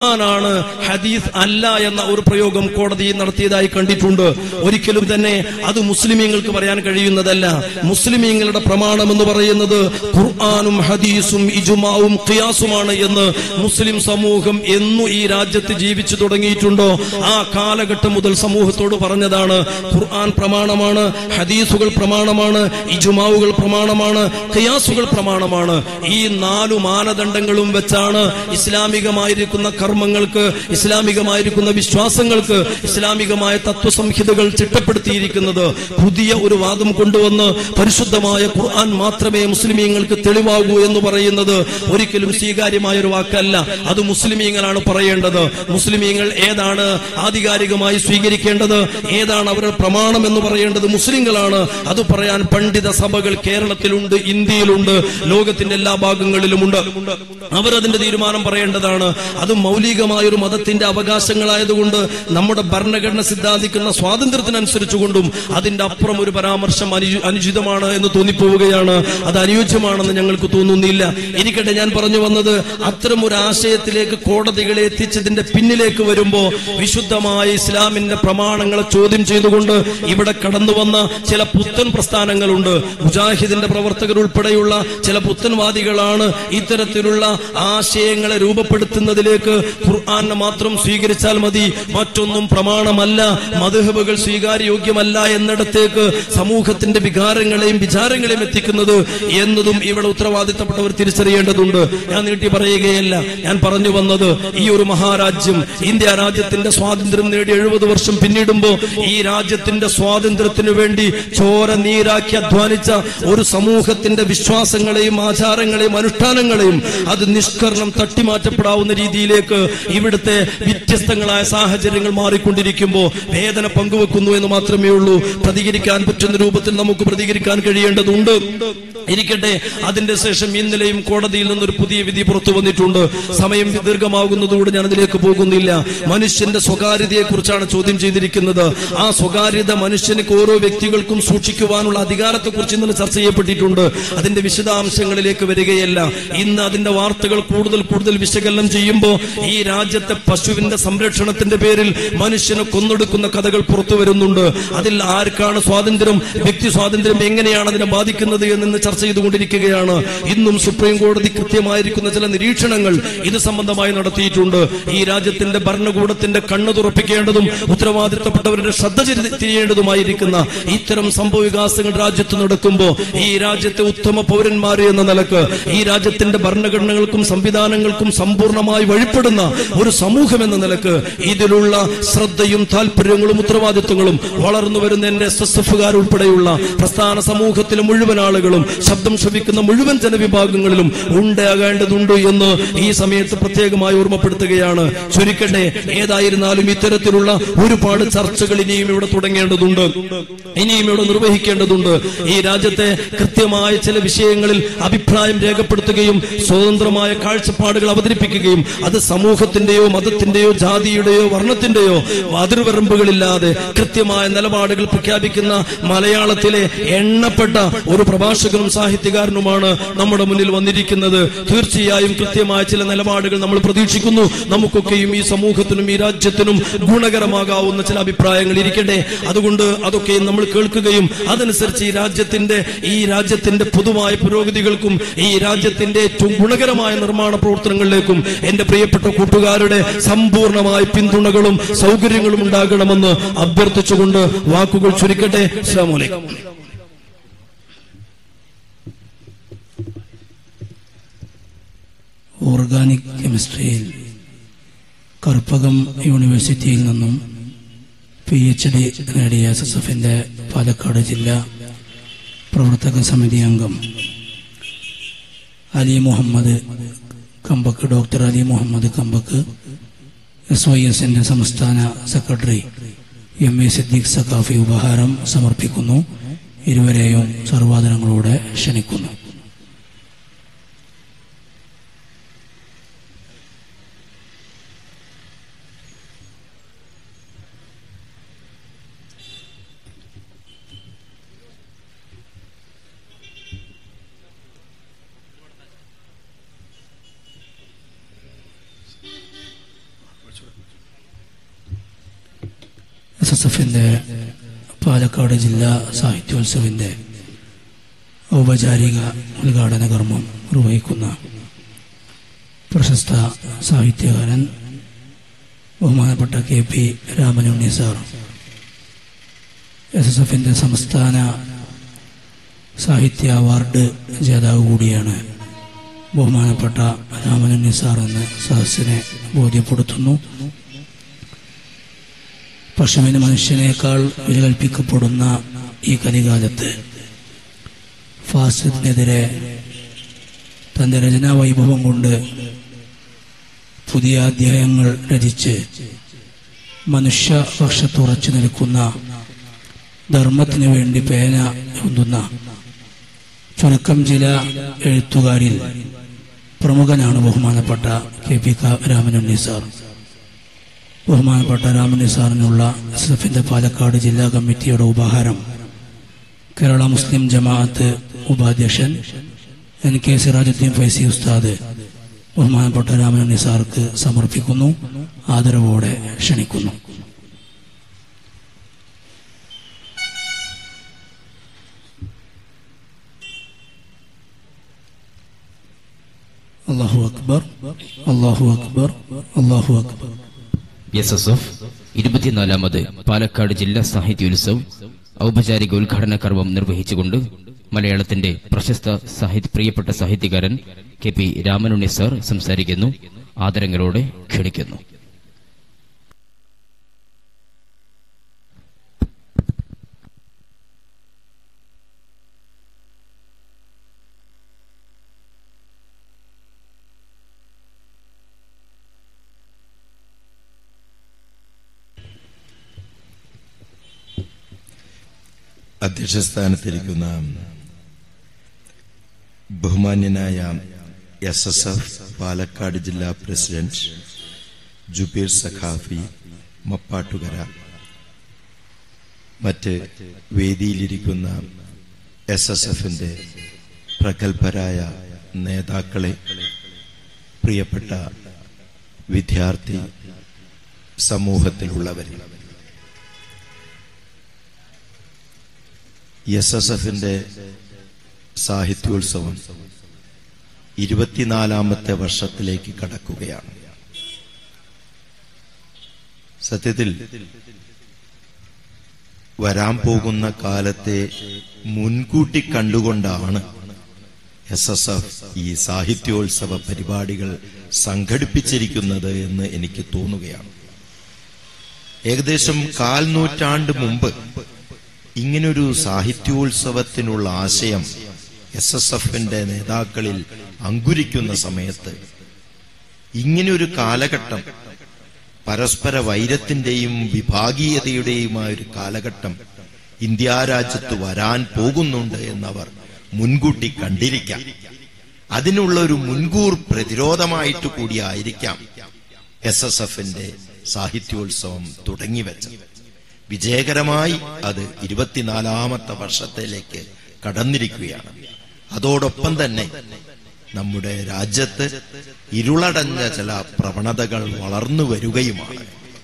ഖുർആനാണ് ഹദീസ് അല്ല എന്ന ഒരു പ്രയോഗം കോടതി നടത്തിയതായി കണ്ടിട്ടുണ്ട് ഒരിക്കലും തന്നെ അത് മുസ്ലിമീങ്ങൾക്ക് പറയാൻ കഴിയുന്നതല്ല മുസ്ലിമീങ്ങളുടെ പ്രമാണം എന്ന് പറയുന്നത് ഖുർആാനും ഹദീസും ഇജുമാവും ഖിയാസുമാണ് എന്ന് മുസ്ലിം സമൂഹം എന്നു ഈ രാജ്യത്ത് ജീവിച്ചു തുടങ്ങിയിട്ടുണ്ടോ ആ കാലഘട്ടം മുതൽ സമൂഹത്തോട് പറഞ്ഞതാണ് ഖുർആൻ പ്രമാണമാണ് ഹദീസുകൾ പ്രമാണമാണ് ഇജുമാവുകൾ പ്രമാണമാണ് ഖിയാസുകൾ പ്രമാണമാണ് ഈ നാലു മാനദണ്ഡങ്ങളും വെച്ചാണ് ഇസ്ലാമികമായിരിക്കുന്ന കർമ്മങ്ങൾക്ക് ഇസ്ലാമികമായിരിക്കുന്ന വിശ്വാസങ്ങൾക്ക് ഇസ്ലാമികമായ തത്വസംഹിതകൾ ചിട്ടപ്പെടുത്തിയിരിക്കുന്നത് പുതിയ ഒരു വാദം കൊണ്ടുവന്ന് പരിശുദ്ധമായ ഖുർആൻ മാത്രമേ മുസ്ലിമീങ്ങൾക്ക് തെളിവാകൂ എന്ന് പറയുന്നത് ഒരിക്കലും സ്വീകാര്യമായ ഒരു വാക്കല്ല അത് മുസ്ലിമീങ്ങളാണ് പറയേണ്ടത് മുസ്ലിമീങ്ങൾ ഏതാണ് ആധികാരികമായി സ്വീകരിക്കേണ്ടത് ഏതാണ് അവരുടെ പ്രമാണം എന്ന് പറയേണ്ടത് മുസ്ലിങ്ങളാണ് അത് പറയാൻ പണ്ഡിത സഭകൾ കേരളത്തിലുണ്ട് ഇന്ത്യയിലുണ്ട് ലോകത്തിന്റെ എല്ലാ ഭാഗങ്ങളിലുമുണ്ട് അവരതിന്റെ തീരുമാനം പറയേണ്ടതാണ് അത് മൗലികമായ ഒരു മതത്തിന്റെ അവകാശങ്ങളായതുകൊണ്ട് നമ്മുടെ ഭരണഘടന സിദ്ധാന്തിക്കുന്ന സ്വാതന്ത്ര്യത്തിനനുസരിച്ചുകൊണ്ടും അതിന്റെ അപ്പുറം ഒരു പരാമർശം അനു- അനുചിതമാണ് എന്ന് തോന്നിപ്പോവുകയാണ് അത് അനുയോജ്യമാണെന്ന് ഞങ്ങൾക്ക് തോന്നുന്നില്ല ഇരിക്കട്ടെ ഞാൻ പറഞ്ഞു വന്നത് അത്തരം ഒരു ആശയത്തിലേക്ക് കോടതികളെ എത്തിച്ചതിന്റെ പിന്നിലേക്ക് വരുമ്പോ വിശുദ്ധമായ ഇസ്ലാമിന്റെ പ്രമാണങ്ങളെ ചോദ്യം ചെയ്തുകൊണ്ട് ഇവിടെ കടന്നു വന്ന ചില പുത്തൻ പ്രസ്ഥാനങ്ങളുണ്ട് മുജാഹിദിന്റെ പ്രവർത്തകർ ഉൾപ്പെടെയുള്ള ചില പുത്തൻവാദികളാണ് ഇത്തരത്തിലുള്ള ആശയങ്ങളെ രൂപപ്പെടുത്തുന്നതിലേക്ക് ഖുർആാനെ മാത്രം സ്വീകരിച്ചാൽ മതി മറ്റൊന്നും പ്രമാണമല്ല മധുഹബുകൾ സ്വീകാര്യോഗ്യമല്ല എന്നിടത്തേക്ക് സമൂഹത്തിന്റെ വികാരങ്ങളെയും വിചാരങ്ങളെയും എത്തിക്കുന്നത് എന്നതും ഇവിടെ ഉത്തരവാദിത്തപ്പെട്ടവർ തിരിച്ചറിയേണ്ടതുണ്ട് ഞാൻ നീട്ടി പറയുകയല്ല ഞാൻ പറഞ്ഞു വന്നത് ഈ ഒരു മഹാരാജ്യം ഇന്ത്യ രാജ്യത്തിന്റെ സ്വാതന്ത്ര്യം നേടി എഴുപത് വർഷം പിന്നിടുമ്പോ ഈ രാജ്യത്തിന്റെ സ്വാതന്ത്ര്യത്തിനു വേണ്ടി ചോര നീരാക്കി അധ്വാനിച്ച ഒരു സമൂഹത്തിന്റെ വിശ്വാസങ്ങളെയും ആചാരങ്ങളെയും അനുഷ്ഠാനങ്ങളെയും അത് നിഷ്കരണം തട്ടിമാറ്റപ്പെടാവുന്ന രീതിയിലേക്ക് ഇവിടുത്തെ വ്യത്യസ്തങ്ങളായ സാഹചര്യങ്ങൾ മാറിക്കൊണ്ടിരിക്കുമ്പോൾ വേദന പങ്കുവെക്കുന്നു എന്ന് മാത്രമേ ഉള്ളൂ പ്രതികരിക്കാൻ പറ്റുന്ന രൂപത്തിൽ നമുക്ക് പ്രതികരിക്കാൻ കഴിയേണ്ടതുണ്ട് ഇരിക്കട്ടെ അതിന്റെ ശേഷം ഇന്നലെയും കോടതിയിൽ നിന്നൊരു പുതിയ വിധി പുറത്തു വന്നിട്ടുണ്ട് സമയം ദീർഘമാകുന്നതുകൊണ്ട് ഞാൻ അതിലേക്ക് പോകുന്നില്ല മനുഷ്യന്റെ സ്വകാര്യതയെ കുറിച്ചാണ് ചോദ്യം ചെയ്തിരിക്കുന്നത് ആ സ്വകാര്യത മനുഷ്യന് ഓരോ വ്യക്തികൾക്കും സൂക്ഷിക്കുവാനുള്ള അധികാരത്തെ കുറിച്ച് ഇന്നലെ ചർച്ച ചെയ്യപ്പെട്ടിട്ടുണ്ട് അതിന്റെ വിശദാംശങ്ങളിലേക്ക് വരികയല്ല ഇന്ന് അതിന്റെ വാർത്തകൾ കൂടുതൽ കൂടുതൽ വിശകലനം ചെയ്യുമ്പോൾ ഈ രാജ്യത്തെ പശുവിന്റെ സംരക്ഷണത്തിന്റെ പേരിൽ മനുഷ്യനെ കൊന്നൊടുക്കുന്ന കഥകൾ പുറത്തു വരുന്നുണ്ട് അതിൽ ആർക്കാണ് സ്വാതന്ത്ര്യം വ്യക്തി സ്വാതന്ത്ര്യം എങ്ങനെയാണ് അതിനെ ബാധിക്കുന്നത് എന്ന് ചർച്ച ചെയ്തുകൊണ്ടിരിക്കുകയാണ് ഇന്നും സുപ്രീം കോടതി കൃത്യമായിരിക്കുന്ന ചില നിരീക്ഷണങ്ങൾ ഇത് സംബന്ധമായി നടത്തിയിട്ടുണ്ട് ഈ രാജ്യത്തിന്റെ ഭരണകൂടത്തിന്റെ കണ്ണു തുറപ്പിക്കേണ്ടതും ഉത്തരവാദിത്തപ്പെട്ടവരുടെ ശ്രദ്ധ ചെരി- തിരിയേണ്ടതുമായിരിക്കുന്ന ഇത്തരം സംഭവ വികാസങ്ങൾ രാജ്യത്ത് നടക്കുമ്പോൾ ഈ രാജ്യത്തെ ഉത്തമ പൗരന്മാര് എന്ന നിലക്ക് ഈ രാജ്യത്തിന്റെ ഭരണഘടനകൾക്കും സംവിധാനങ്ങൾക്കും സമ്പൂർണ്ണമായി വഴിപ്പെടുന്ന ഒരു സമൂഹം എന്ന നിലക്ക് ഇതിലുള്ള ശ്രദ്ധയും താല്പര്യങ്ങളും ഉത്തരവാദിത്വങ്ങളും വളർന്നു വരുന്ന എന്റെ എസ് എസ് എഫുകാർ ഉൾപ്പെടെയുള്ള പ്രസ്ഥാന സമൂഹത്തിലെ മുഴുവൻ ആളുകളും ശബ്ദം ശ്രവിക്കുന്ന മുഴുവൻ ജനവിഭാഗങ്ങളിലും ഉണ്ടാകേണ്ടതുണ്ട് എന്ന് ഈ സമയത്ത് പ്രത്യേകമായി ഓർമ്മപ്പെടുത്തുകയാണ് ചുരുക്കട്ടെ ഏതായിരുന്നാലും ഇത്തരത്തിലുള്ള ഒരുപാട് ചർച്ചകൾ ഇനിയും ഇവിടെ തുടങ്ങേണ്ടതുണ്ട് ഇനിയും ഇവിടെ നിർവഹിക്കേണ്ടതുണ്ട് ഈ രാജ്യത്തെ കൃത്യമായ ചില വിഷയങ്ങളിൽ അഭിപ്രായം രേഖപ്പെടുത്തുകയും സ്വതന്ത്രമായ കാഴ്ചപ്പാടുകൾ അവതരിപ്പിക്കുകയും അത് സമൂഹത്തിന്റെയോ മതത്തിന്റെയോ ജാതിയുടെയോ വർണ്ണത്തിന്റെയോ അതിർവരമ്പുകളില്ലാതെ കൃത്യമായ നിലപാടുകൾ പ്രഖ്യാപിക്കുന്ന മലയാളത്തിലെ എണ്ണപ്പെട്ട ഒരു പ്രഭാഷകനും സാഹിത്യകാരനുമാണ് നമ്മുടെ മുന്നിൽ വന്നിരിക്കുന്നത് തീർച്ചയായും കൃത്യമായ ചില നിലപാടുകൾ നമ്മൾ പ്രതീക്ഷിക്കുന്നു നമുക്കൊക്കെയും ഈ സമൂഹത്തിനും ഈ രാജ്യത്തിനും ഗുണകരമാകാവുന്ന ചില അഭിപ്രായങ്ങൾ ഇരിക്കട്ടെ അതുകൊണ്ട് അതൊക്കെ നമ്മൾ കേൾക്കുകയും അതനുസരിച്ച് ഈ രാജ്യത്തിന്റെ ഈ രാജ്യത്തിന്റെ പൊതുവായ പുരോഗതികൾക്കും ഈ രാജ്യത്തിന്റെ ഏറ്റവും ഗുണകരമായ നിർമ്മാണ പ്രവർത്തനങ്ങളിലേക്കും എന്റെ പ്രിയപ്പെട്ട കൂട്ടുകാരുടെ സമ്പൂർണമായ പിന്തുണകളും സൗകര്യങ്ങളും ഉണ്ടാകണമെന്ന് അഭ്യർത്ഥിച്ചുകൊണ്ട് വാക്കുകൾ ചുരുക്കട്ടെ അസ്സലാമു അലൈക്കും ഓർഗാനിക് കെമിസ്ട്രിയിൽ കറുപ്പകം യൂണിവേഴ്സിറ്റിയിൽ നിന്നും പി എച്ച് ഡി നേടിയ എസ് എസ് എഫിന്റെ പാലക്കാട് ജില്ലാ പ്രവർത്തക സമിതി അംഗം Ali Muhammad Kambakk doctor Ali Muhammad Kambakk S Y എസിന്റെ സംസ്ഥാന secretary M A Siddique Saqafi ഉപഹാരം സമർപ്പിക്കുന്നു ഇരുവരെയും സർവാദനങ്ങളോടെ ക്ഷണിക്കുന്നു എസ് എസ് എഫിന്റെ പാലക്കാട് ജില്ലാ സാഹിത്യോത്സവിന്റെ ഔപചാരിക ഉദ്ഘാടന കർമ്മം നിർവഹിക്കുന്ന പ്രശസ്ത സാഹിത്യകാരൻ ബഹുമാനപ്പെട്ട K P Ramanunni sir S S എഫിന്റെ സംസ്ഥാന സാഹിത്യ അവാർഡ് ജേതാവ് കൂടിയാണ് ബഹുമാനപ്പെട്ട രാമനുണ്ണി സാർ എന്ന് സദസ്സിനെ ബോധ്യപ്പെടുത്തുന്നു പശുവിന് മനുഷ്യനേക്കാൾ വില കൽപ്പിക്കപ്പെടുന്ന ഈ കലികാലത്ത് ഫാസിദിനെതിരെ തന്റെ രചനാ വൈഭവം കൊണ്ട് പുതിയ അധ്യായങ്ങൾ രചിച്ച് മനുഷ്യപക്ഷത്തുറച്ചു നിൽക്കുന്ന ധർമ്മത്തിനു വേണ്ടി പേന എഴുതുന്ന ചുരുക്കം ചില എഴുത്തുകാരിൽ പ്രമുഖനാണ് ബഹുമാനപ്പെട്ട കെ പി ക രാമനുണ്ണി സാർ ബഹുമാനപ്പെട്ട രാമനുണ്ണി സാറിനുള്ള എസ് എഫിന്റെ പാലക്കാട് ജില്ലാ കമ്മിറ്റിയുടെ ഉപഹാരം കേരള മുസ്ലിം ജമാഅത്ത് ഉപാധ്യക്ഷൻ എൻ കെ സിറാജുദ്ദീൻ ഫൈസി ഉസ്താദ് ബഹുമാനപ്പെട്ട രാമനുണ്ണി സാർക്ക് സമർപ്പിക്കുന്നു ആദരവോടെ ക്ഷണിക്കുന്നു അള്ളാഹു അക്ബർ അള്ളാഹു അക്ബർ അള്ളാഹു അക്ബർ എസ് എസ് എഫ് ഇരുപത്തിനാലാമത് പാലക്കാട് ജില്ലാ സാഹിത്യോത്സവ് ഔപചാരിക ഉദ്ഘാടന കർമ്മം നിർവഹിച്ചുകൊണ്ട് മലയാളത്തിന്റെ പ്രശസ്ത സാഹിത്യ പ്രിയപ്പെട്ട സാഹിത്യകാരൻ കെ പി രാമനുണ്ണി സാർ സംസാരിക്കുന്നു ആദരങ്ങളോടെ ക്ഷണിക്കുന്നു അധ്യക്ഷസ്ഥാനത്തിരിക്കുന്ന ബഹുമാന്യനായ എസ് എസ് എഫ് പാലക്കാട് ജില്ലാ പ്രസിഡന്റ് ജുബീർ സഖാഫി മപ്പാട്ടുകര മറ്റ് വേദിയിലിരിക്കുന്ന എസ് എസ് എഫിന്റെ പ്രഗത്ഭരായ നേതാക്കളെ പ്രിയപ്പെട്ട വിദ്യാർത്ഥി സമൂഹത്തിലുള്ളവരെ എസ് എസ് എഫിന്റെ സാഹിത്യോത്സവം ഇരുപത്തിനാലാമത്തെ വർഷത്തിലേക്ക് കടക്കുകയാണ് സത്യത്തിൽ വരാൻ പോകുന്ന കാലത്തെ മുൻകൂട്ടി കണ്ടുകൊണ്ടാണ് എസ് എസ് എഫ് ഈ സാഹിത്യോത്സവ പരിപാടികൾ സംഘടിപ്പിച്ചിരിക്കുന്നത് എന്ന് എനിക്ക് തോന്നുകയാണ് ഏകദേശം കാൽ നൂറ്റാണ്ട് മുമ്പ് ഇങ്ങനൊരു സാഹിത്യോത്സവത്തിനുള്ള ആശയം എസ് എസ് എഫിന്റെ നേതാക്കളിൽ അങ്കുരിക്കുന്ന സമയത്ത് ഇങ്ങനൊരു കാലഘട്ടം പരസ്പര വൈരത്തിന്റെയും വിഭാഗീയതയുടെയുമായ ഒരു കാലഘട്ടം ഇന്ത്യ രാജ്യത്ത് വരാൻ പോകുന്നുണ്ട് എന്നവർ മുൻകൂട്ടി കണ്ടിരിക്കാം അതിനുള്ള ഒരു മുൻകൂർ പ്രതിരോധമായിട്ട് കൂടിയായിരിക്കാം എസ് എസ് എഫിന്റെ സാഹിത്യോത്സവം തുടങ്ങിവെച്ചത് വിജയകരമായി അത് ഇരുപത്തിനാലാമത്തെ വർഷത്തിലേക്ക് കടന്നിരിക്കുകയാണ് അതോടൊപ്പം തന്നെ നമ്മുടെ രാജ്യത്ത് ഇരുളടഞ്ഞ ചില പ്രവണതകൾ വളർന്നു വരികയുമാണ്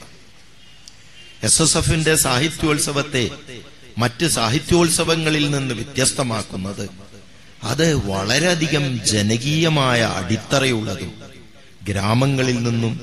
എസ് എസ് എഫിന്റെ സാഹിത്യോത്സവത്തെ മറ്റ് സാഹിത്യോത്സവങ്ങളിൽ നിന്ന് വ്യത്യസ്തമാക്കുന്നത് അത് വളരെയധികം ജനകീയമായ അടിത്തറയുള്ളതും ഗ്രാമങ്ങളിൽ നിന്നും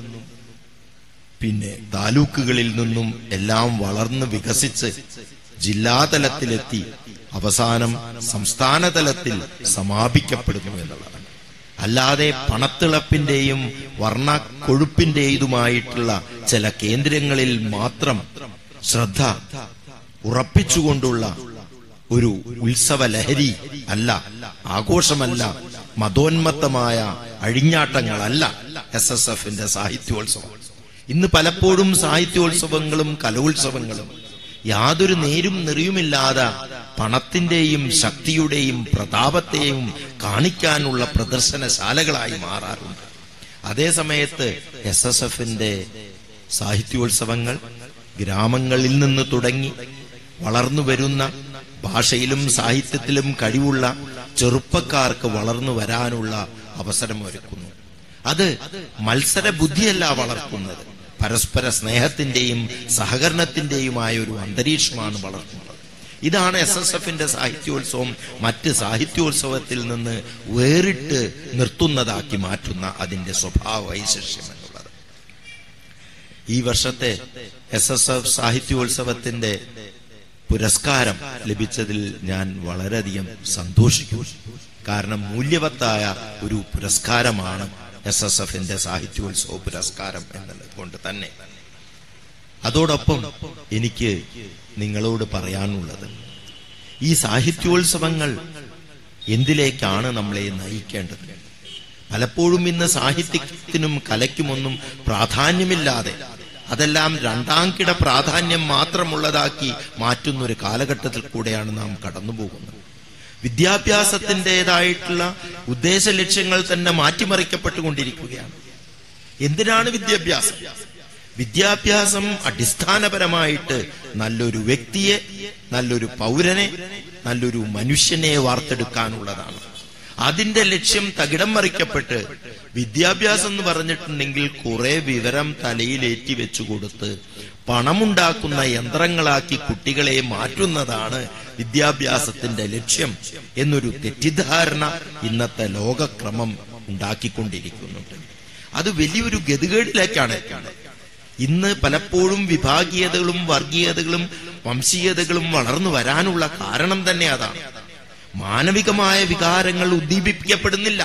പിന്നെ താലൂക്കുകളിൽ നിന്നും എല്ലാം വളർന്ന് വികസിച്ച് ജില്ലാതലത്തിലെത്തി അവസാനം സംസ്ഥാന തലത്തിൽ സമാപിക്കപ്പെടുന്നു എന്നുള്ളതാണ് അല്ലാതെ പണത്തിളപ്പിന്റെയും വർണ്ണ കൊഴുപ്പിന്റേതുമായിട്ടുള്ള ചില കേന്ദ്രങ്ങളിൽ മാത്രം ശ്രദ്ധ ഉറപ്പിച്ചുകൊണ്ടുള്ള ഒരു ഉത്സവ ലഹരി അല്ല ആഘോഷമല്ല മതോന്മത്തമായ അഴിഞ്ഞാട്ടങ്ങളല്ല എസ് എസ് എഫിന്റെ സാഹിത്യോത്സവം ഇന്ന് പലപ്പോഴും സാഹിത്യോത്സവങ്ങളും കലോത്സവങ്ങളും യാതൊരു നേരും നെറിയുമില്ലാതെ പണത്തിന്റെയും ശക്തിയുടെയും പ്രതാപത്തെയും കാണിക്കാനുള്ള പ്രദർശനശാലകളായി മാറാറുണ്ട് അതേസമയത്ത് എസ് എസ് എഫിന്റെ സാഹിത്യോത്സവങ്ങൾ ഗ്രാമങ്ങളിൽ നിന്ന് തുടങ്ങി വളർന്നു വരുന്ന ഭാഷയിലും സാഹിത്യത്തിലും കഴിവുള്ള ചെറുപ്പക്കാർക്ക് വളർന്നു വരാനുള്ള അവസരം ഒരുക്കുന്നു അത് മത്സര ബുദ്ധിയല്ല വളർത്തുന്നത് പരസ്പര സ്നേഹത്തിന്റെയും സഹകരണത്തിന്റെയുമായ ഒരു അന്തരീക്ഷമാണ് വളർത്തുന്നത് ഇതാണ് എസ് എസ് എഫിന്റെ സാഹിത്യോത്സവം മറ്റ് സാഹിത്യോത്സവത്തിൽ നിന്ന് വേറിട്ട് നിർത്തുന്നതാക്കി മാറ്റുന്ന അതിന്റെ സ്വഭാവ വൈശിഷ്യം എന്നുള്ളത് ഈ വർഷത്തെ എസ് എസ് എഫ് സാഹിത്യോത്സവത്തിന്റെ പുരസ്കാരം ലഭിച്ചതിൽ ഞാൻ വളരെയധികം സന്തോഷിക്കുന്നു കാരണം മൂല്യവത്തായ ഒരു പുരസ്കാരമാണ് എസ് എസ് എഫിന്റെ സാഹിത്യോത്സവ പുരസ്കാരം എന്നുള്ളത് കൊണ്ട് തന്നെ അതോടൊപ്പം എനിക്ക് നിങ്ങളോട് പറയാനുള്ളത് ഈ സാഹിത്യോത്സവങ്ങൾ എന്തിലേക്കാണ് നമ്മളെ നയിക്കേണ്ടത് പലപ്പോഴും ഇന്ന് സാഹിത്യത്തിനും കലയ്ക്കുമൊന്നും പ്രാധാന്യമില്ലാതെ അതെല്ലാം രണ്ടാം കിട പ്രാധാന്യം മാത്രമുള്ളതാക്കി മാറ്റുന്ന ഒരു കാലഘട്ടത്തിൽ കൂടെയാണ് നാം കടന്നുപോകുന്നത് വിദ്യാഭ്യാസത്തിൻ്റെതായിട്ടുള്ള ഉദ്ദേശ ലക്ഷ്യങ്ങൾ തന്നെ മാറ്റിമറിക്കപ്പെട്ടുകൊണ്ടിരിക്കുകയാണ് എന്തിനാണ് വിദ്യാഭ്യാസം വിദ്യാഭ്യാസം അടിസ്ഥാനപരമായിട്ട് നല്ലൊരു വ്യക്തിയെ നല്ലൊരു പൗരനെ നല്ലൊരു മനുഷ്യനെ വാർത്തെടുക്കാനുള്ളതാണ് അതിന്റെ ലക്ഷ്യം തകിടം മറിക്കപ്പെട്ട് വിദ്യാഭ്യാസം എന്ന് പറഞ്ഞിട്ടുണ്ടെങ്കിൽ കുറെ വിവരം തലയിലേറ്റി വെച്ചു കൊടുത്ത് പണമുണ്ടാക്കുന്ന യന്ത്രങ്ങളാക്കി കുട്ടികളെ മാറ്റുന്നതാണ് വിദ്യാഭ്യാസത്തിന്റെ ലക്ഷ്യം എന്നൊരു തെറ്റിദ്ധാരണ ഇന്നത്തെ ലോകക്രമം ഉണ്ടാക്കിക്കൊണ്ടിരിക്കുന്നുണ്ട് അത് വലിയൊരു ഗതികേടിലേക്കാണ് എത്തുന്നത് ഇന്ന് പലപ്പോഴും വിഭാഗീയതകളും വർഗീയതകളും വംശീയതകളും വളർന്നു വരാനുള്ള കാരണം തന്നെ അതാണ് മാനവികമായ വികാരങ്ങൾ ഉദ്ദീപിപ്പിക്കപ്പെടുന്നില്ല